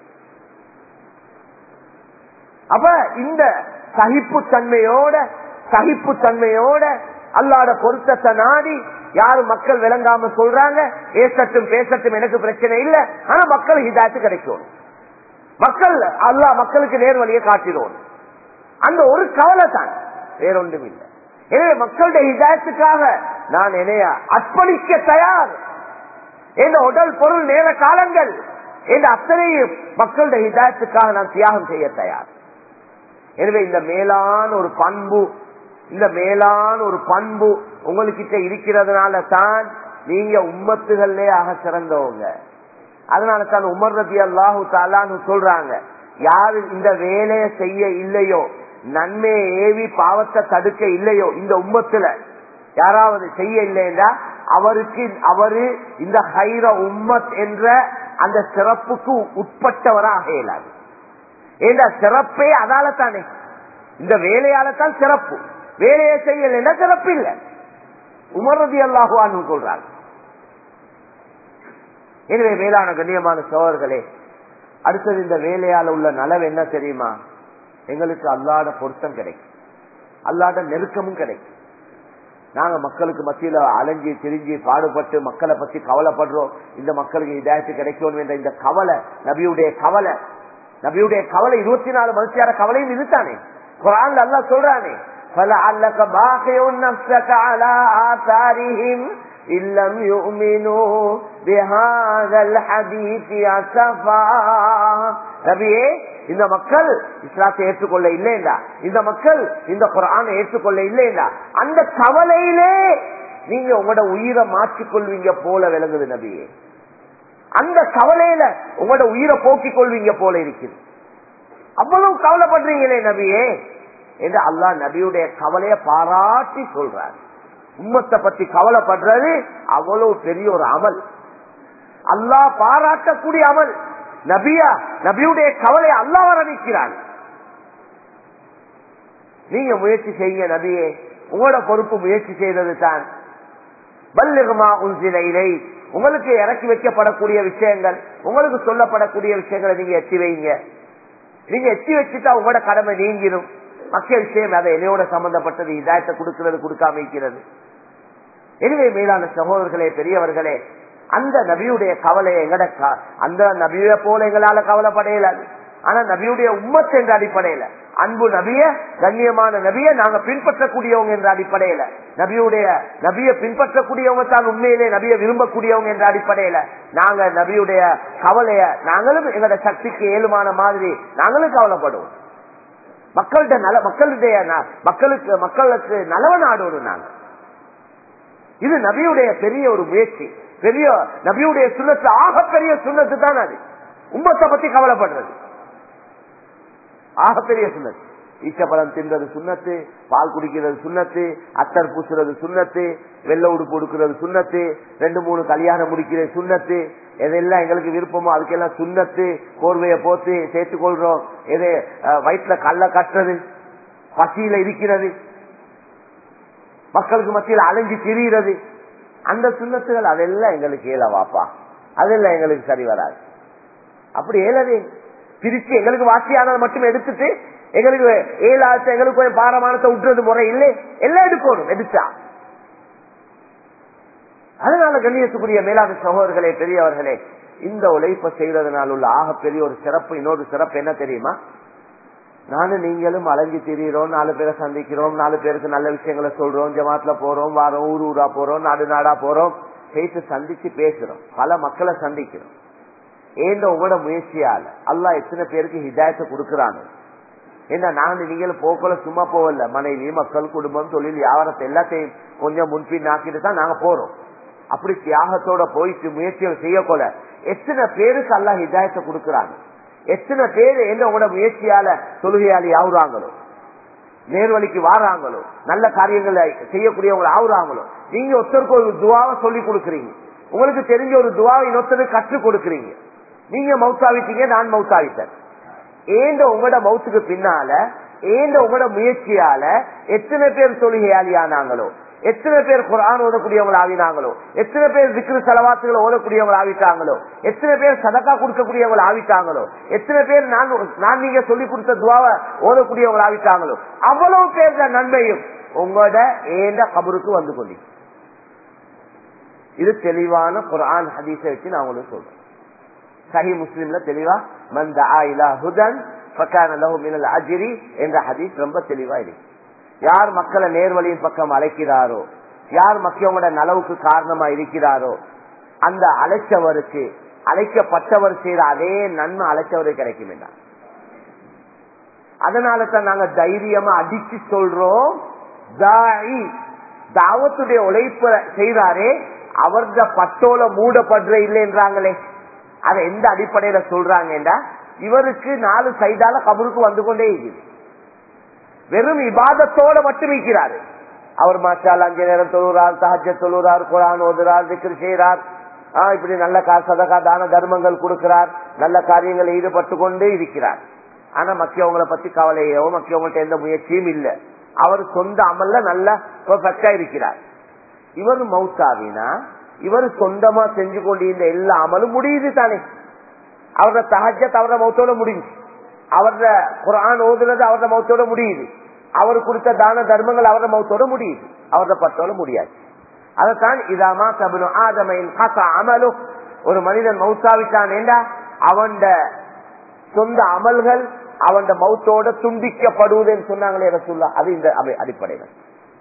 அப்ப இந்த சகிப்பு தன்மையோட சகிப்பு தன்மையோட அல்லாட பொருத்தத்தை நாடி யாரு மக்கள் விளங்காம சொல்றாங்க பேசட்டும் பேசட்டும் எனக்கு பிரச்சனை இல்லை ஆனா மக்கள் ஹிதாயத்து கிடைக்கும் மக்கள் அல்லா மக்களுக்கு நேர் வழியை காட்டிடுவோம் அந்த ஒரு கவலை தான் வேறொன்றும் இல்லை எனவே மக்களுடைய ஹிதாயத்துக்காக நான் என்னைய அர்ப்பணிக்க தயார் என்ற உடல் பொருள் நேர காலங்கள் என்ற அத்தனையும் மக்களுடைய ஹிதாயத்துக்காக நான் தியாகம் செய்ய தயார் எனவே இந்த மேலான ஒரு பண்பு இந்த மேலான ஒரு பண்பு உங்ககிட்ட இருக்கிறதுனால தான் நீங்க உம்மத்துகள்லே ஆக சிறந்தவங்க அதனால தான் உமர் ரபி அல்லாஹு தாலான்னு சொல்றாங்க யாரு இந்த வேலையை செய்ய இல்லையோ நன்மையை ஏவி பாவத்தை தடுக்க இல்லையோ இந்த உம்மத்துல யாராவது செய்ய இல்லைன்னா அவருக்கு அவரு இந்த ஹைர உம்மத் என்ற அந்த சிறப்புக்கு உட்பட்டவராக இயலாது ஏண்டா சிறப்பே அதால தானே இந்த வேலையால தான் சிறப்பு வேலையை செய்யலைன்னா சிறப்பு இல்லை உமரதி அல்லாஹுவான்னு சொல்றாங்க எனவே வேளாண் கண்ணியமான சோழர்களே அடுத்தது இந்த வேலையால உள்ள நலவு என்ன தெரியுமா எங்களுக்கு அல்லாட பொருத்தம் கிடைக்கும் அல்லாட நெருக்கமும் கிடைக்கும் நாங்க மக்களுக்கு மத்தியில அலைஞ்சி திரிஞ்சு பாடுபட்டு மக்களை பத்தி கவலைப்படுறோம் இந்த மக்களுக்கு இதாயத்து கிடைக்கும் என்ற இந்த கவலை நபியுடைய கவலை நபியுடைய கவலை இருபத்தி நாலு மனுஷியார கவலையும் இதுதானே குரான் அல்லா சொல்றானே فلعلك باخع نفسك على آثارهم إن لم يؤمنوا بهذا الحديث أسفا நபியே இந்த மக்கள் இஸ்லாத்தை ஏற்றுக்கொள்ள இல்லைண்டா இந்த மக்கள் இந்த குரானை ஏற்றுக்கொள்ள இல்லைண்டா அந்த கவலையிலே நீங்க உங்களோட உயிரை மாற்றிக்கொள்வீங்க போல விளங்குது நபியே அந்த கவலையில உங்களோட உயிரை போக்கிக் கொள்வீங்க போல இருக்குது அவ்வளவு கவலைப்படுறீங்களே நபியே என்று அல்லாஹ் நபியுடைய கவலைய பாராட்டி சொல்றார் உம்மத்தை பத்தி கவலைப்படுறது அவ்வளவு பெரிய ஒரு அமல் அல்லாஹ் பாராட்டக்கூடிய அமல் நபியா நபியுடைய கவலை அல்லாஹ் வர்ணிக்கிறான் நீங்க முயற்சி செய்யுங்க நபியே உங்களோட பொறுப்பு முயற்சி செய்தது தான் பல்லுகமா உன்சில இலை உங்களுக்கு இறக்கி வைக்கப்படக்கூடிய விஷயங்கள் உங்களுக்கு சொல்லப்படக்கூடிய விஷயங்களை நீங்க எத்தி வைங்க நீங்க எத்தி வச்சுட்டா உங்களோட கடமை நீங்கிடும் மக்கிய விஷயம் அதை என்னையோட சம்பந்தப்பட்டது இதாயத்தை கொடுக்கிறது கொடுக்காம இருக்கிறது எனவே மேலான சகோதரர்களே பெரியவர்களே அந்த நபியுடைய கவலையை எங்கட க- அந்த நபியை போல எங்களால கவலைப்படையல ஆனா நபியுடைய உம்மத் என்ற அடிப்படையில அன்பு நபிய கண்ணியமான நபிய நாங்க பின்பற்றக்கூடியவங்க என்ற அடிப்படையில நபியுடைய நபிய பின்பற்றக்கூடியவங்க தான் உண்மையிலே நபிய விரும்பக்கூடியவங்க என்ற அடிப்படையில நாங்க நபியுடைய கவலைய நாங்களும் எங்களோட சக்திக்கு ஏழுமான மாதிரி நாங்களும் கவலைப்படுவோம் மக்கள்கிட்ட நல மக்களுடைய ந- மக்களுக்கு மக்களுக்கு நலவ நாடோடும் நாங்க இது நபியுடைய பெரிய ஒரு முயற்சி பெரிய நபியுடைய சுண்ணத்து ஆகப்பெரிய சுண்ணத்து தான் அது உம்மத்தை பத்தி கவலைப்படுறது ஆகப்பெரிய சுண்ணத்து ஈச்சப்பழம் தின்றது சுண்ணத்து பால் குடிக்கிறது சுண்ணத்து அத்தர் பூசுறது சுண்ணத்து வெள்ளை உடுப்பு உடுக்கிறது சுண்ணத்து ரெண்டு மூணு கல்யாணம் முடிக்கிறது சுண்ணத்து எதெல்லாம் எங்களுக்கு விருப்பமோ அதுக்கெல்லாம் சுண்ணத்து கோர்வையை போத்து சேர்த்துக் கொள்றோம் எது அஹ், வயிற்றுல கல்ல கட்டுறது பசியில இருக்கிறது மக்களுக்கு மத்தியில் அலைஞ்சு திரிகிறது அந்த சுண்ணத்துகள் அதெல்லாம் எங்களுக்கு ஏலவாப்பா அதெல்லாம் எங்களுக்கு சரி வராது அப்படி ஏலவே பிரிச்சு எங்களுக்கு வாசியானதை மட்டும் எடுத்துட்டு எங்களுக்கு ஏழாச்சு எங்களுக்கு கொஞ்சம் பாரமானத்தை விட்டுறது முறை இல்லை எல்லாம் எடுக்கணும் எடுத்தா அதனால கண்ணியத்துக்குரிய மேலாண் சகோதரர்களே பெரியவர்களே இந்த உழைப்பை செய்யறதுனால உள்ள ஆகப்பெரிய ஒரு சிறப்பு இன்னொரு சிறப்பு என்ன தெரியுமா நானும் நீங்களும் அலைஞ்சு திரியிறோம் நாலு பேரை சந்திக்கிறோம் நாலு பேருக்கு நல்ல விஷயங்களை சொல்றோம் ஜமாத்ல போறோம் வாரம் ஊர் ஊரா போறோம் நாடு நாடா போறோம் பேசி சந்திச்சு பேசுறோம் பல மக்களை சந்திக்கிறோம் ஏந்த உங்களோட முயற்சியால அல்லாஹ் எத்தனை பேருக்கு ஹிதாயத்தை கொடுக்கறானு என்ன நானும் நீங்களும் போக்கல சும்மா போகல மனைவி மக்கள் குடும்பம் தொழில் வியாபாரத்தை எல்லாத்தையும் கொஞ்சம் முன்பின் ஆக்கிட்டு தான் நாங்க போறோம் அப்படி தியாகத்தோட போயிட்டு முயற்சிகள் செய்யக்கொள்ள எத்தனை பேருக்கு அல்லாஹ் ஹிதாயத்தை கொடுக்கறாங்க எத்தனை பேர் என்ன உங்களோட முயற்சியால தொழுகையாளி ஆகுறாங்களோ நேர்வழிக்கு வாராங்களோ நல்ல காரியங்களை செய்யக்கூடியவங்களை ஆகுறாங்களோ நீங்க ஒருத்தருக்கு ஒரு துவாவை சொல்லி கொடுக்கறீங்க உங்களுக்கு தெரிஞ்ச ஒரு துவாவை இன்னொருத்தருக்கு கற்றுக் கொடுக்கறீங்க நீங்க மவுத்தாவிட்டீங்க நான் மவுத்தாவிட்டேன் ஏந்த உங்களோட மவுத்துக்கு பின்னால ஏந்த உங்களோட முயற்சியால எத்தனை பேர் தொழுகையாளி ஆனாங்களோ எத்தனை பேர் குரான் ஓதக்கூடியவங்க ஆவினாங்களோ எத்தனை பேர் விக்கிர செலவாத்துகளை ஓதக்கூடியவங்க ஆவிட்டாங்களோ எத்தனை பேர் சதக்கா கொடுக்கக்கூடியவங்க ஆவிட்டாங்களோ எத்தனை பேர் நான் நான் நீங்க சொல்லி கொடுத்த துவாவை ஓதக்கூடியவங்க ஆவிட்டாங்களோ அவ்வளவு பேர் நன்மையும் உங்களோட ஏந்த கபருக்கு வந்து கொண்டி இது தெளிவான குரான் ஹதீஸை வச்சு நான் உங்களுக்கு சொல்றேன் சஹி முஸ்லிம்ல தெளிவா மந்த ஆயிலா ஹுதன் ஃபக்கான லஹு மினல் அஜ்ரி என்ற ஹதீஸ் ரொம்ப தெளிவா இருக்கு யார் மக்களை நேர்வழியின் பக்கம் அழைக்கிறாரோ யார் மக்களோட நலவுக்கு காரணமா இருக்கிறாரோ அந்த அழைச்சவருக்கு அழைக்கப்பட்டவர் செய்த அதே நன்மை அழைச்சவருக்கு கிடைக்கும் என்றார் அதனால தான் நாங்க தைரியமா அடிச்சு சொல்றோம் தாயி தாவத்துடைய உழைப்ப செய்தாரே அவர்த பட்டோல மூடப்படுற இல்லை என்றாங்களே அதை எந்த அடிப்படையில சொல்றாங்கடா இவருக்கு நாலு சைடால கபருக்கு வந்து கொண்டே இருக்குது வெறும் இபாதத்தோட மட்டும் இருக்கிறாரு அவர் மாஷால் அஞ்சு நேரம் தொழுறார் சஹஜ தொழுறார் குரான் ஓதுறார் திக்ரு செய்கிறார் ஆஹ் இப்படி நல்ல கா சதகா தான தர்மங்கள் கொடுக்கிறார் நல்ல காரியங்களில் ஈடுபட்டு கொண்டே இருக்கிறார் ஆனா மக்கியவங்களை பத்தி கவலையோ மக்கியவங்கள்ட்ட எந்த முயற்சியும் இல்லை அவர் சொந்த அமல்ல நல்ல பெர்ஃபெக்டா இருக்கிறார் இவர் மவுத்தாவினா இவர் சொந்தமா செஞ்சு கொண்டிருந்த எல்லா அமலும் முடியுது தானே அவரோட தகஜத் அவரோட மௌத்தோட முடிஞ்சு அவரோட குரான் ஓதுனது அவரோட மௌத்தோட முடியுது அவர் கொடுத்த தான தர்மங்கள் அவரோட மௌத்தோட முடியுது அவரோட பட்டோட முடியாது அதைத்தான் இதாமா தபனு ஆதமையின் காசா அமலும் ஒரு மனிதன் மௌத்தாவிட்டான் ஏண்டா அவன் சொந்த அமல்கள் அவன் மௌத்தோட துண்டிக்கப்படுவதுன்னு சொன்னாங்களே ரசூல்லா அது இந்த அடிப்படையில்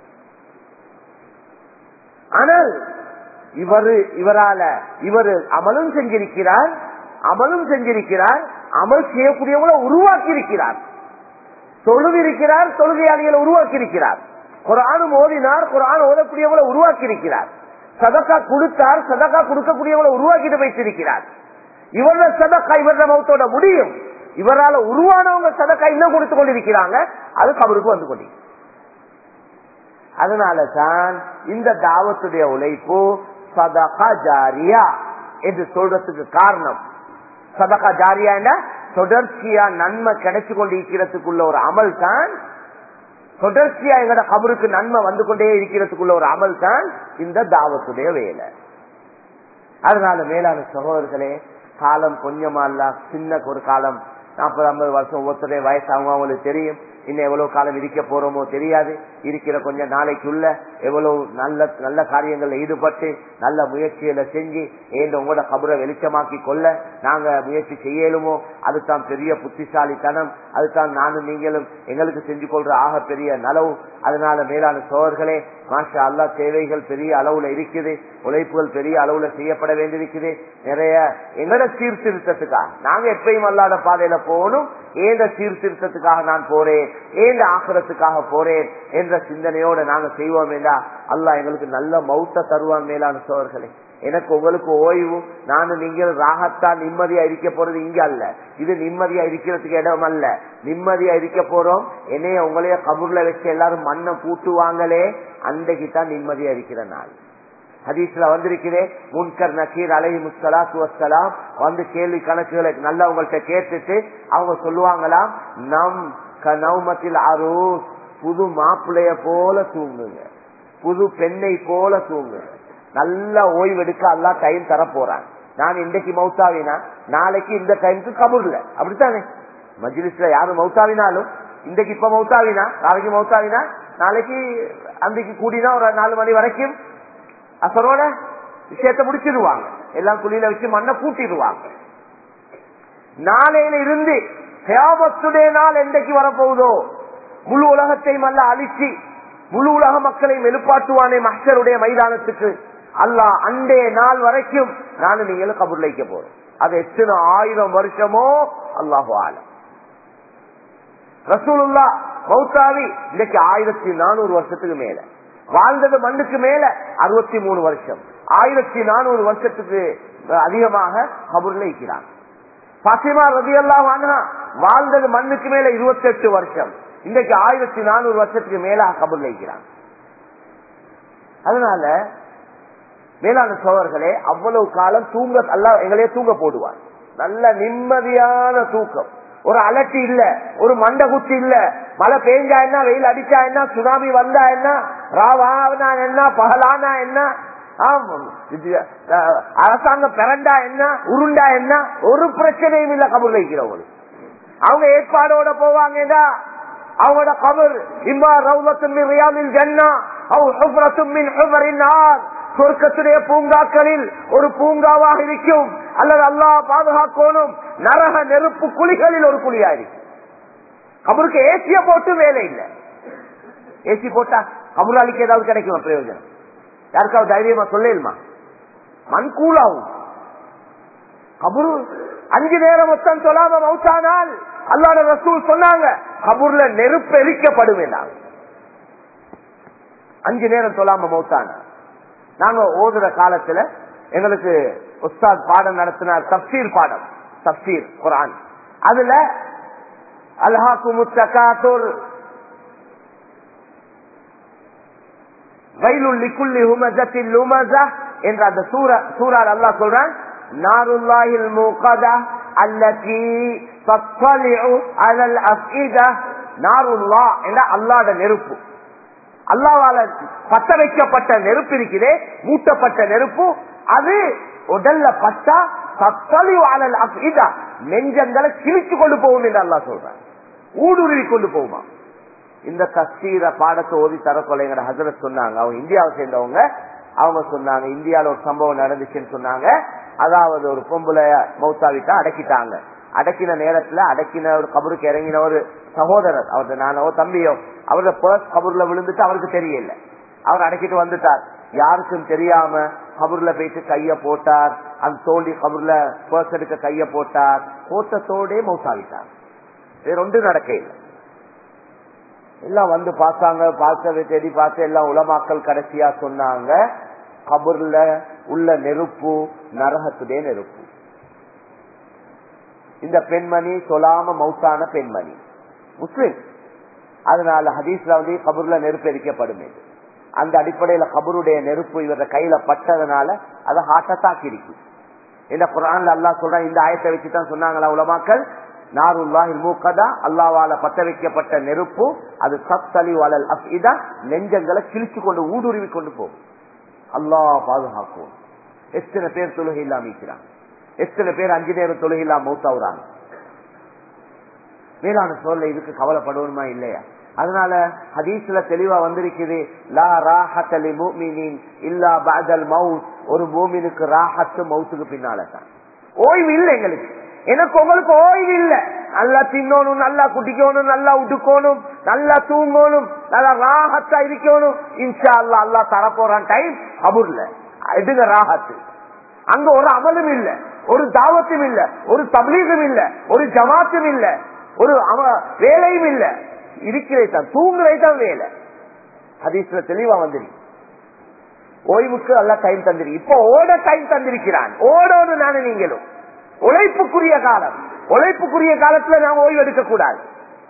ஆனால் இவரு இவரால இவரு அமலும் செஞ்சிருக்கிறார் அமலும் செஞ்சிருக்கிறார் அமல் செய்யக்கூடியவங்களை உருவாக்கி இருக்கிறார் தொழுவிருக்கிறார் தொழுகையாளிகளை உருவாக்கி இருக்கிறார் குரானும் ஓதினார் குரான் ஓதக்கூடியவங்களை உருவாக்கி இருக்கிறார் சதக்கா கொடுத்தார் சதக்கா கொடுக்கக்கூடியவங்களை உருவாக்கிட்டு வைத்திருக்கிறார் இவர சதக்கா இவர மௌத்தோட முடியும் இவரால உருவானவங்க சதக்கா இன்னும் கொடுத்து கொண்டிருக்கிறாங்க அது கபருக்கு வந்து கொண்டு அதனால தான் இந்த தாவத்துடைய உழைப்பு சதகா ஜாரியா என்று சொல்றதுக்கு காரணம் சதகா ஜாரியா என்ன தொடர்ச்சியா நன்மை கிடைச்சு கொண்டு இருக்கிறதுக்குள்ள ஒரு அமல் தான் தொடர்ச்சியா எங்கட கபருக்கு நன்மை வந்து கொண்டே இருக்கிறதுக்குள்ள ஒரு அமல் தான் இந்த தாவத்துடைய வேலை அதனால மேலான சகோதரர்களே காலம் கொஞ்சமா இல்ல சின்ன ஒரு காலம் நாற்பது ஐம்பது வருஷம் ஒவ்வொருத்தருடைய வயசாகும் அவங்களுக்கு தெரியும் இன்னும் எவ்வளவு காலம் இருக்க போறோமோ தெரியாது இருக்கிற கொஞ்ச நாளைக்குள்ள எவ்வளவு நல்ல நல்ல காரியங்கள்ல ஈடுபட்டு நல்ல முயற்சிகளை செஞ்சு ஏன் உங்களோட கபரை வெளிச்சமாக்கி கொள்ள நாங்க முயற்சி செய்யலுமோ அதுதான் பெரிய புத்திசாலித்தனம் அதுதான் நானும் நீங்களும் எங்களுக்கு செஞ்சு கொள்ற ஆக பெரிய நலவு அதனால மேலான சோழர்களே மாஷா அல்லா தேவைகள் பெரிய அளவுல இருக்குது உழைப்புகள் பெரிய அளவுல செய்யப்பட வேண்டியிருக்குது நிறைய எங்கட சீர்திருத்தத்துக்காக நாங்க எப்பயும் அல்லாத பாதையில போகணும் ஏந்த சீர்திருத்தத்துக்காக நான் போறேன் ஏந்த ஆக்கிரத்துக்காக போறேன் என்ற சிந்தனையோட நாங்க செய்வோம் வேண்டா அல்லா எங்களுக்கு நல்ல மௌத்த தருவான் மேலான சோழர்களே எனக்கு உங்களுக்கு ஓய்வு நானும் நீங்கள் ராகத்தா நிம்மதியா இருக்க போறது இங்க அல்ல இது நிம்மதியா இருக்கிறதுக்கு இடம் அல்ல நிம்மதியா இருக்க போறோம் என்னைய உங்களைய கபூர்ல வச்சு எல்லாரும் மண்ணை கூட்டுவாங்களே அன்றைக்கு தான் நிம்மதியா இருக்கிற நாள் ஹதீஸ்ல வந்திருக்கிறேன் முன்கர் நக்கீர் அலஹி முஸ்தலாத்து வசலாம் வந்து கேள்வி கணக்குகளை நல்லா உங்கள்கிட்ட கேட்டுட்டு அவங்க சொல்லுவாங்களாம் நம் கனவுமத்தில் அரூஸ் புது மாப்பிள்ளைய போல தூங்குங்க புது பெண்ணை போல தூங்குங்க நல்லா ஓய்வெடுக்க அல்லா டைம் தர போறான் நான் இன்றைக்கு மௌத்தாவினா நாளைக்கு இந்த டைமுக்கு கபூர்ல அப்படித்தானே மஜ்லிஸ்ல யாரும் மௌத்தாவினாலும் இன்றைக்கு இப்ப மௌத்தாவினா நாளைக்கு மௌத்தாவினா நாளைக்கு அன்றைக்கு கூடினா ஒரு நாலு மணி வரைக்கும் அசரோட விஷயத்த முடிச்சிருவாங்க எல்லாம் குழியில வச்சு மண்ணை கூட்டிடுவாங்க நாளையில இருந்து கேபத்துடைய நாள் என்றைக்கு வரப்போகுதோ முழு உலகத்தையும் அல்ல அழிச்சு முழு உலக மக்களையும் எழுப்பாட்டுவானே மஹருடைய மைதானத்துக்கு அல்லாஹ் அண்டே நாள் வரைக்கும் நானும் நீங்களும் கபூர் வைக்க போறோம் அது எத்தனை ஆயிரம் வருஷமோ அல்லாஹு ஆலம் ரசூலுல்லா மௌத்தாவி இன்னைக்கு ஆயிரத்தி நானூறு வருஷத்துக்கு மேல வாழ்ந்தது மண்ணுக்கு மேல அறுபத்தி மூணு வருஷம் ஆயிரத்தி நானூறு வருஷத்துக்கு அதிகமாக கபூர்ல இருக்கிறான் பாத்திமா ரவி எல்லாம் வாழ்ந்தது மண்ணுக்கு மேல இருபத்தி எட்டு வருஷம் இன்னைக்கு ஆயிரத்தி நானூறு வருஷத்துக்கு மேலாக கபூர்ல இருக்கிறான் அதனால மேலான சோழர்களே அவ்வளவு காலம் தூங்க அல்ல எங்களையே தூங்க போடுவார் நல்ல நிம்மதியான தூக்கம் ஒரு அலட்டி இல்ல ஒரு மண்ட குத்தி இல்ல மழை பெஞ்சா என்ன வெயில் அடிச்சா என்ன சுனாமி வந்தா என்ன ராவானா என்ன பகலானா என்ன அரசாங்கம் பிறண்டா என்ன உருண்டா என்ன ஒரு பிரச்சனையும் இல்ல கபூர் வைக்கிறவங்களுக்கு அவங்க ஏற்பாடோட போவாங்கடா அவங்களோட கபர் இம்மா ரவுலத்தும் ரியாமில் ஜன்னா சொர்க்கத்துடைய பூங்காக்களில் ஒரு பூங்காவாக இருக்கும் அல்லது அல்லா பாதுகாக்கணும் நரக நெருப்பு குழிகளில் ஒரு குழியா இருக்கும் கபருக்கு ஏசிய போட்டு வேலை இல்லை ஏசி போட்டா கபுராளிக்கு ஏதாவது கிடைக்குமா பிரயோஜனம் யாருக்காவது தைரியமா சொல்லலுமா மண் கூலாகும் கபுரு அஞ்சு நேரம் மொத்தம் சொல்லாம மௌத்தானால் அல்லாட ரசூல் சொன்னாங்க கபூர்ல நெருப்பு எரிக்கப்படும் என்றாங்க அஞ்சு நேரம் சொல்லாம மௌத்தான நாங்க ஓதுற காலத்துல எங்களுக்கு உஸ்தாத் பாடம் நடத்தினார் தப்சீர் பாடம் தப்சீர் குரான் அதுல அல்ஹாக்கு முத்தகாத்தூர் வயலுள்ளிக்குள்ளி ஹுமஜத்தில் லுமஜா என்ற அந்த சூரா சூறால் அல்லாஹ் சொல்றான் நாருல்லாஹில் முகதா அல்லதி தத்தலிஉ அலல் அஃஇதா நாருல்லா என்ற அல்லாஹ்ட நெருப்பு அல்லாவால பத்த வைக்கப்பட்ட நெருப்பு இருக்கிறே மூட்டப்பட்ட நெருப்பு அது உடல்ல பட்டா தத்தலிஉ அலல் அஃஇதா நெஞ்சங்களை கிழிச்சு கொண்டு போகும் என்று அல்லாஹ் சொல்றான் ஊடுருவி கொண்டு போகுமா இந்த தஸ்தீர பாடத்தை ஓதி தரக்கொலைங்கிற ஹசரத் சொன்னாங்க அவங்க இந்தியாவை சேர்ந்தவங்க அவங்க சொன்னாங்க இந்தியால ஒரு சம்பவம் நடந்துச்சுன்னு சொன்னாங்க அதாவது ஒரு பொம்பளை மௌத்தாவிட்டா அடக்கிட்டாங்க அடக்கின நேரத்துல அடக்கின ஒரு கபருக்கு இறங்கின ஒரு சகோதரர் அவரது நானோ தம்பியோ அவரோட பர்ஸ் கபூர்ல விழுந்துட்டு அவருக்கு தெரியல அவர் அடக்கிட்டு வந்துட்டார் யாருக்கும் தெரியாம கபூர்ல போயிட்டு கைய போட்டார் அந்த தோண்டி கபூர்ல பர்சனுக்கு கைய போட்டார் போட்டத்தோடே மௌசாவிட்டார் வேற ஒன்று நடக்க இல்லை எல்லாம் வந்து பார்த்தாங்க பார்க்கவே தேடி பார்த்து எல்லாம் உலமாக்கள் கடைசியா சொன்னாங்க கபூர்ல உள்ள நெருப்பு நரகத்துடைய நெருப்பு இந்த பெண்மணி சொல்லாம மௌத்தான பெண்மணி முஸ்லிம் அதனால ஹதீஸ்ல வந்து கபூர்ல நெருப்பு எரிக்கப்படும் என்று. அந்த அடிப்படையில கபருடைய நெருப்பு இவர கையில பட்டதுனால அது ஹார்ட் அட்டாக் இருக்கு இந்த குரான்ல அல்லாஹ் சொல்றான் இந்த ஆயத்தை வச்சுதான் சொன்னாங்களா உலமாக்கள் நாருல்லாஹில் மூக்கதா அல்லாவால பத்த வைக்கப்பட்ட நெருப்பு அது சத்தலி வளல் அப்இதா நெஞ்சங்களை கிழிச்சு கொண்டு ஊடுருவி கொண்டு போகும் அல்லாஹ் பாதுகாக்கும் எத்தனை பேர் தொழுகை இல்லாம இருக்கிறாங்க எத்தனை பேர் அஞ்சு நேரம் தொழுகை இல்லாம மௌத்தாவுறாங்க மேலான சொல்ல இதுக்கு கவலைப்படுவோமா இல்லையா அதனால ஹதீஸ்ல தெளிவா வந்திருக்குது லா ராஹத்தலி மூமினின் இல்லா பாதல் மவுத் ஒரு மூமினுக்கு ராஹத்து மவுத்துக்கு பின்னால தான் ஓய்வு இல்லை எங்களுக்கு எனக்கு உங்களுக்கு ஓய்வு இல்ல நல்லா தின்னணும் நல்லா குடிக்கணும் நல்லா உடுக்கணும் நல்லா தூங்கணும் நல்லா ராஹத்தா இருக்கணும் இன்ஷா அல்லா அல்லா தரப்போறான் டைம் கபூர்ல எதுங்க ராஹத்து அங்க ஒரு அமலும் இல்ல ஒரு தாவத்தும் இல்ல ஒரு தபலீகும் இல்ல ஒரு ஜமாத்தும் இல்ல ஒரு அவ- வேலையும் இல்ல இருக்கிறே தான் தூங்குறே தான் வேலை ஹதீஸ்ல தெளிவா வந்துரு ஓய்வுக்கு எல்லாம் டைம் தந்திரி இப்போ ஓட டைம் தந்திருக்கிறான் ஓடோடு நானு நீங்களும் உழைப்புக்குரிய காலம் உழைப்புக்குரிய காலத்துல நாம் ஓய்வு எடுக்க கூடாது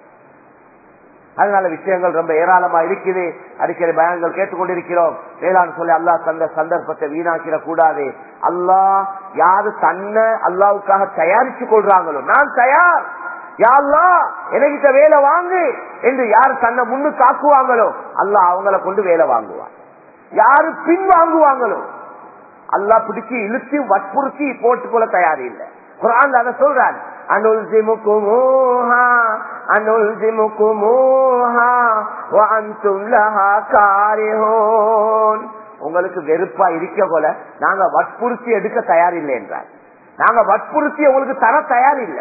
அதனால விஷயங்கள் ரொம்ப ஏராளமா இருக்குது அடிக்கடி பயங்கள் கேட்டுக்கொண்டிருக்கிறோம் வேளாண் சொல்லி அல்லாஹ் தந்த சந்தர்ப்பத்தை வீணாக்கிட கூடாது அல்லாஹ் யாரு தன்னை அல்லாவுக்காக தயாரிச்சு கொள்றாங்களோ நான் தயார் யா அல்லாஹ் எனக்கிட்ட வேலை வாங்கு என்று யார் தன்னை முன்னு காக்குவாங்களோ அல்லாஹ் அவங்கள கொண்டு வேலை வாங்குவார் யாரு பின் வாங்குவாங்களோ அல்லாஹ் பிடிச்சி இழுத்து வற்புறுத்தி போட்டுக்கொள்ள தயார் இல்லை குரான் அதை சொல்றான் அனுல்சிமுக்குமூஹா அனுல்சிமுக்குமூஹா வஅன்தும் லஹா காரிஹூன் உங்களுக்கு வெறுப்பா இருக்க போல நாங்க வற்புறுத்தி எடுக்க தயார் இல்லை என்றார் நாங்க வற்புறுத்தி உங்களுக்கு தர தயார் இல்லை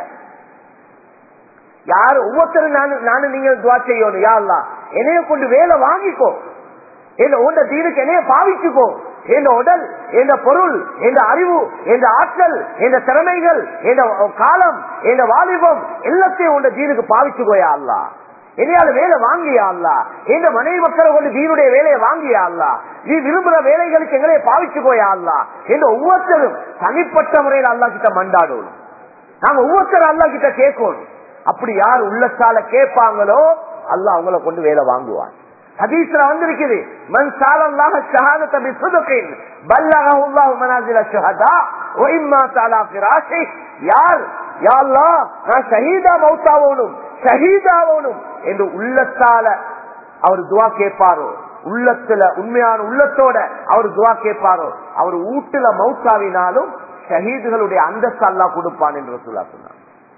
யாரு ஒவ்வொருத்தரும் நானு நானு நீங்க துவா செய்யணும் யா அல்லாஹ் என்னைய கொண்டு வேலை வாங்கிக்கோ என்ன உண்ட தீனுக்கு என்னைய பாவிச்சுக்கோ என்ற உடல் என்ற பொருள் என்ற அறிவு என்ற ஆற்றல் என்ற திறமைகள் என்ற காலம் என்ற வாலிபம் எல்லாத்தையும் உண்ட தீனுக்கு பாவிச்சுக்கோயா அல்லா என்னையால வேலை வாங்கியா அல்லா எந்த மனைவி மக்களை கொண்டு தீனுடைய வேலையை வாங்கியா அல்லா நீ விரும்புற வேலைகளுக்கு எங்களைய பாவிச்சுக்கோயா அல்லா என்ற ஒவ்வொருத்தரும் தனிப்பட்ட முறையில் அல்லா கிட்ட மண்டாடணும் நாங்க ஒவ்வொருத்தரும் அல்லா கிட்ட கேட்கணும் அப்படி யார் உள்ளத்தால கேட்பாங்களோ அல்லாஹ் அவங்கள கொண்டு வேலை வாங்குவான் ஹதீஸ்ல வந்திருக்குது மன் சாலல்லாஹ ஷஹாதத பிஸ்ஸதுகின் பல்லகஹு அல்லாஹு மனாசில ஷஹதா வ இம்மா தஆலா ஃபிராஷி யார் யா அல்லாஹ் நான் ஷஹீதா மௌத்தாவோனும் ஷஹீதாவோனும் என்று உள்ளத்தால அவர் துவா கேட்பாரோ உள்ளத்துல உண்மையான உள்ளத்தோட அவர் துவா கேட்பாரோ அவர் வீட்டுல மௌத்தாவினாலும் ஷஹீதுகளுடைய அந்தஸ்து அல்லாஹ் கொடுப்பான் என்று சொல்லா சொன்னார்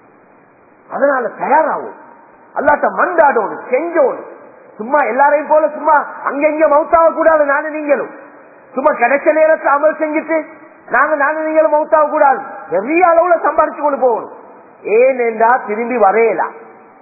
அதனால தயாராகும் அல்லாட்ட மண்டாடணும் செஞ்சோணும் சும்மா எல்லாரையும் போல சும்மா அங்க இங்க மவுத்தாக கூடாது நானும் நீங்களும் சும்மா கிடைச்ச நேரத்தை அமல் செஞ்சுட்டு நாங்க நானும் நீங்களும் மவுத்தாக கூடாது பெரிய அளவுல சம்பாதிச்சு கொண்டு போகணும் ஏன் என்றா திரும்பி வரையலாம்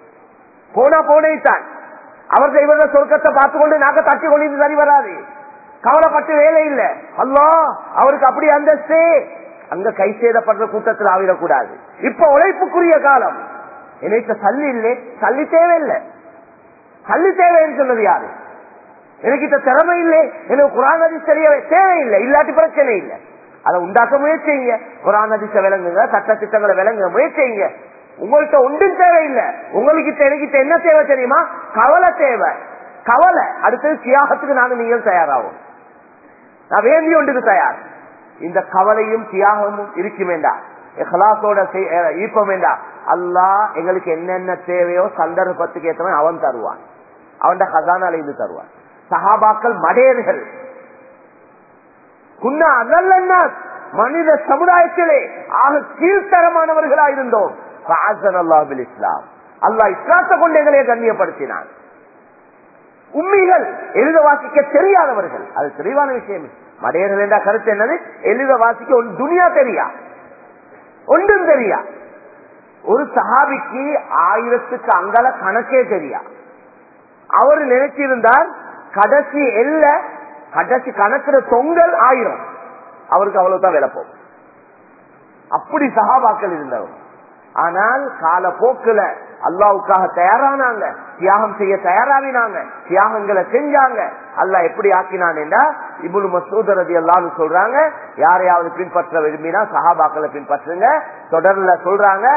போனா போனேதான் அவர் செய்வத சொர்க்கத்தை பார்த்து கொண்டு நாங்க தட்டி கொண்டு சரி வராது கவலைப்பட்டு வேலை இல்ல அல்லா அவருக்கு அப்படி அந்தஸ்தே அங்க கை சேதப்படுற கூட்டத்தில் ஆவிடக்கூடாது இப்ப உழைப்புக்குரிய காலம் எனக்கு சல்லி இல்லை சல்லி தேவையில்லை சல்லி தேவைன்னு சொன்னது யாரு எனக்கு இந்த திறமை இல்லை எனக்கு குரான் அதிச தேவையில்லை இல்லாட்டி பிரச்சனை இல்லை அதை உண்டாக்க முயற்சிங்க குரான் அதிச விளங்குங்க சட்ட திட்டங்களை விளங்க முயற்சிங்க உங்கள்கிட்ட ஒன்றும் தேவையில்லை உங்களுக்கு எனக்கிட்ட என்ன தேவை தெரியுமா கவலை தேவை கவலை அடுத்தது தியாகத்துக்கு நாங்க நீங்கள் தயாராகும் நான் வேண்டி ஒன்றுக்கு தயார் இந்த கவலையும் தியாகமும் இருக்கும் வேண்டாம் எஹ்லாசோட ஈப்பம் வேண்டாம் அல்லாஹ் எங்களுக்கு என்னென்ன தேவையோ சந்தர்ப்பத்துக்கு ஏற்றவன் அவன் தருவான் அவன் கசானால இருந்து தருவான் சஹாபாக்கள் மடையர்கள் குன்னா அதல்ல மனித சமுதாயத்திலே ஆக கீழ்த்தரமானவர்களா இருந்தோம் அல்லாஹில் இஸ்லாம் அல்லாஹ் இஸ்லாத்தை கொண்டு எங்களையே கண்ணியப்படுத்தினான் உண்மைகள் எழுத வாசிக்க தெரியாதவர்கள் அது தெளிவான விஷயம் மடையர்கள் என்ற கருத்து என்னது எழுத வாசிக்க துனியா தெரியா ஒன்றும் தெரியா ஒரு சஹாபிக்கு ஆயிரத்துக்கு அங்கல கணக்கே தெரியா அவர் நினைச்சிருந்தார் கடைசி எல்ல கடைசி கணக்குற தொங்கல் ஆயிரம் அவருக்கு அவ்வளவுதான் வேலை போகும் அப்படி சகாபாக்கள் இருந்தவங்க ஆனால் கால போக்குல அல்லாவுக்காக தயாரானாங்க தியாகம் செய்ய தயாராவினாங்க தியாகங்களை செஞ்சாங்க அல்லாஹ் எப்படி ஆக்கினான்டா இபுல் மசூதரதி எல்லாரும் சொல்றாங்க யாரையாவது பின்பற்ற விரும்பினா சஹாபாக்களை பின்பற்றுங்க தொடர்ல சொல்றாங்க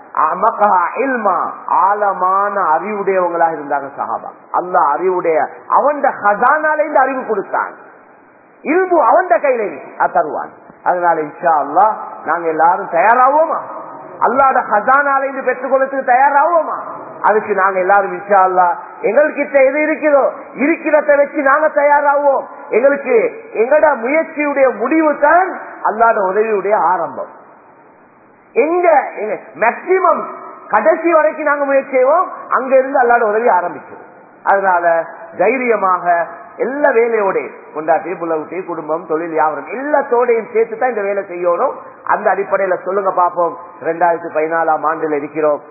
ஆழமான அறிவுடையவங்களா இருந்தாங்க சஹாபா அல்லா அறிவுடைய அவன் ஹசானால இந்த அறிவு கொடுத்தான் இரும்பு அவன் கையில தருவான் அதனால இன்ஷா அல்லா நாங்க எல்லாரும் தயாராவோமா அல்லாத ஹசானால இருந்து பெற்றுக்கொள்ளத்துக்கு தயாராவோமா அதுக்கு நாங்க எல்லாரும் இன்ஷா அல்லா எங்கள்கிட்ட எது இருக்கிறதோ இருக்கிறத வச்சு நாங்க தயாராவோம் எங்களுக்கு எங்கட முயற்சியுடைய முடிவு தான் அல்லாத உதவியுடைய ஆரம்பம் எங்க மேக்சிமம் கடைசி வரைக்கும் நாங்க முயற்சி செய்வோம் அங்க இருந்து அல்லாத உதவி ஆரம்பிச்சோம் அதனால தைரியமாக எல்லா வேலையோட கொண்டாட்டி புலவுட்டி குடும்பம் தொழில் வியாபாரம் எல்லாத்தோடையும் சேர்த்து தான் இந்த வேலை செய்யணும் அந்த அடிப்படையில சொல்லுங்க பாப்போம் ரெண்டாயிரத்தி பதினாலாம் ஆண்டுல இருக்கிறோம்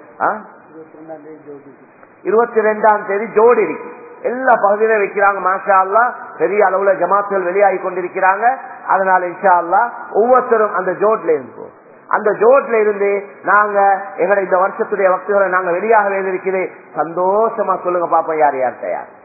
இருபத்தி ரெண்டாம் தேதி ஜோடி இருக்கு எல்லா பகுதியிலும் வைக்கிறாங்க மாஷா அல்லா பெரிய அளவுல ஜமாத்துகள் வெளியாகி கொண்டிருக்கிறாங்க அதனால இன்ஷா அல்லா ஒவ்வொருத்தரும் அந்த ஜோட்ல இருக்கும் அந்த ஜோட்ல இருந்து நாங்க எங்கட இந்த வருஷத்துடைய வக்துகளை நாங்க வெளியாக வேண்டியிருக்கிறேன் சந்தோஷமா சொல்லுங்க பாப்போம் யார் யார் தயார்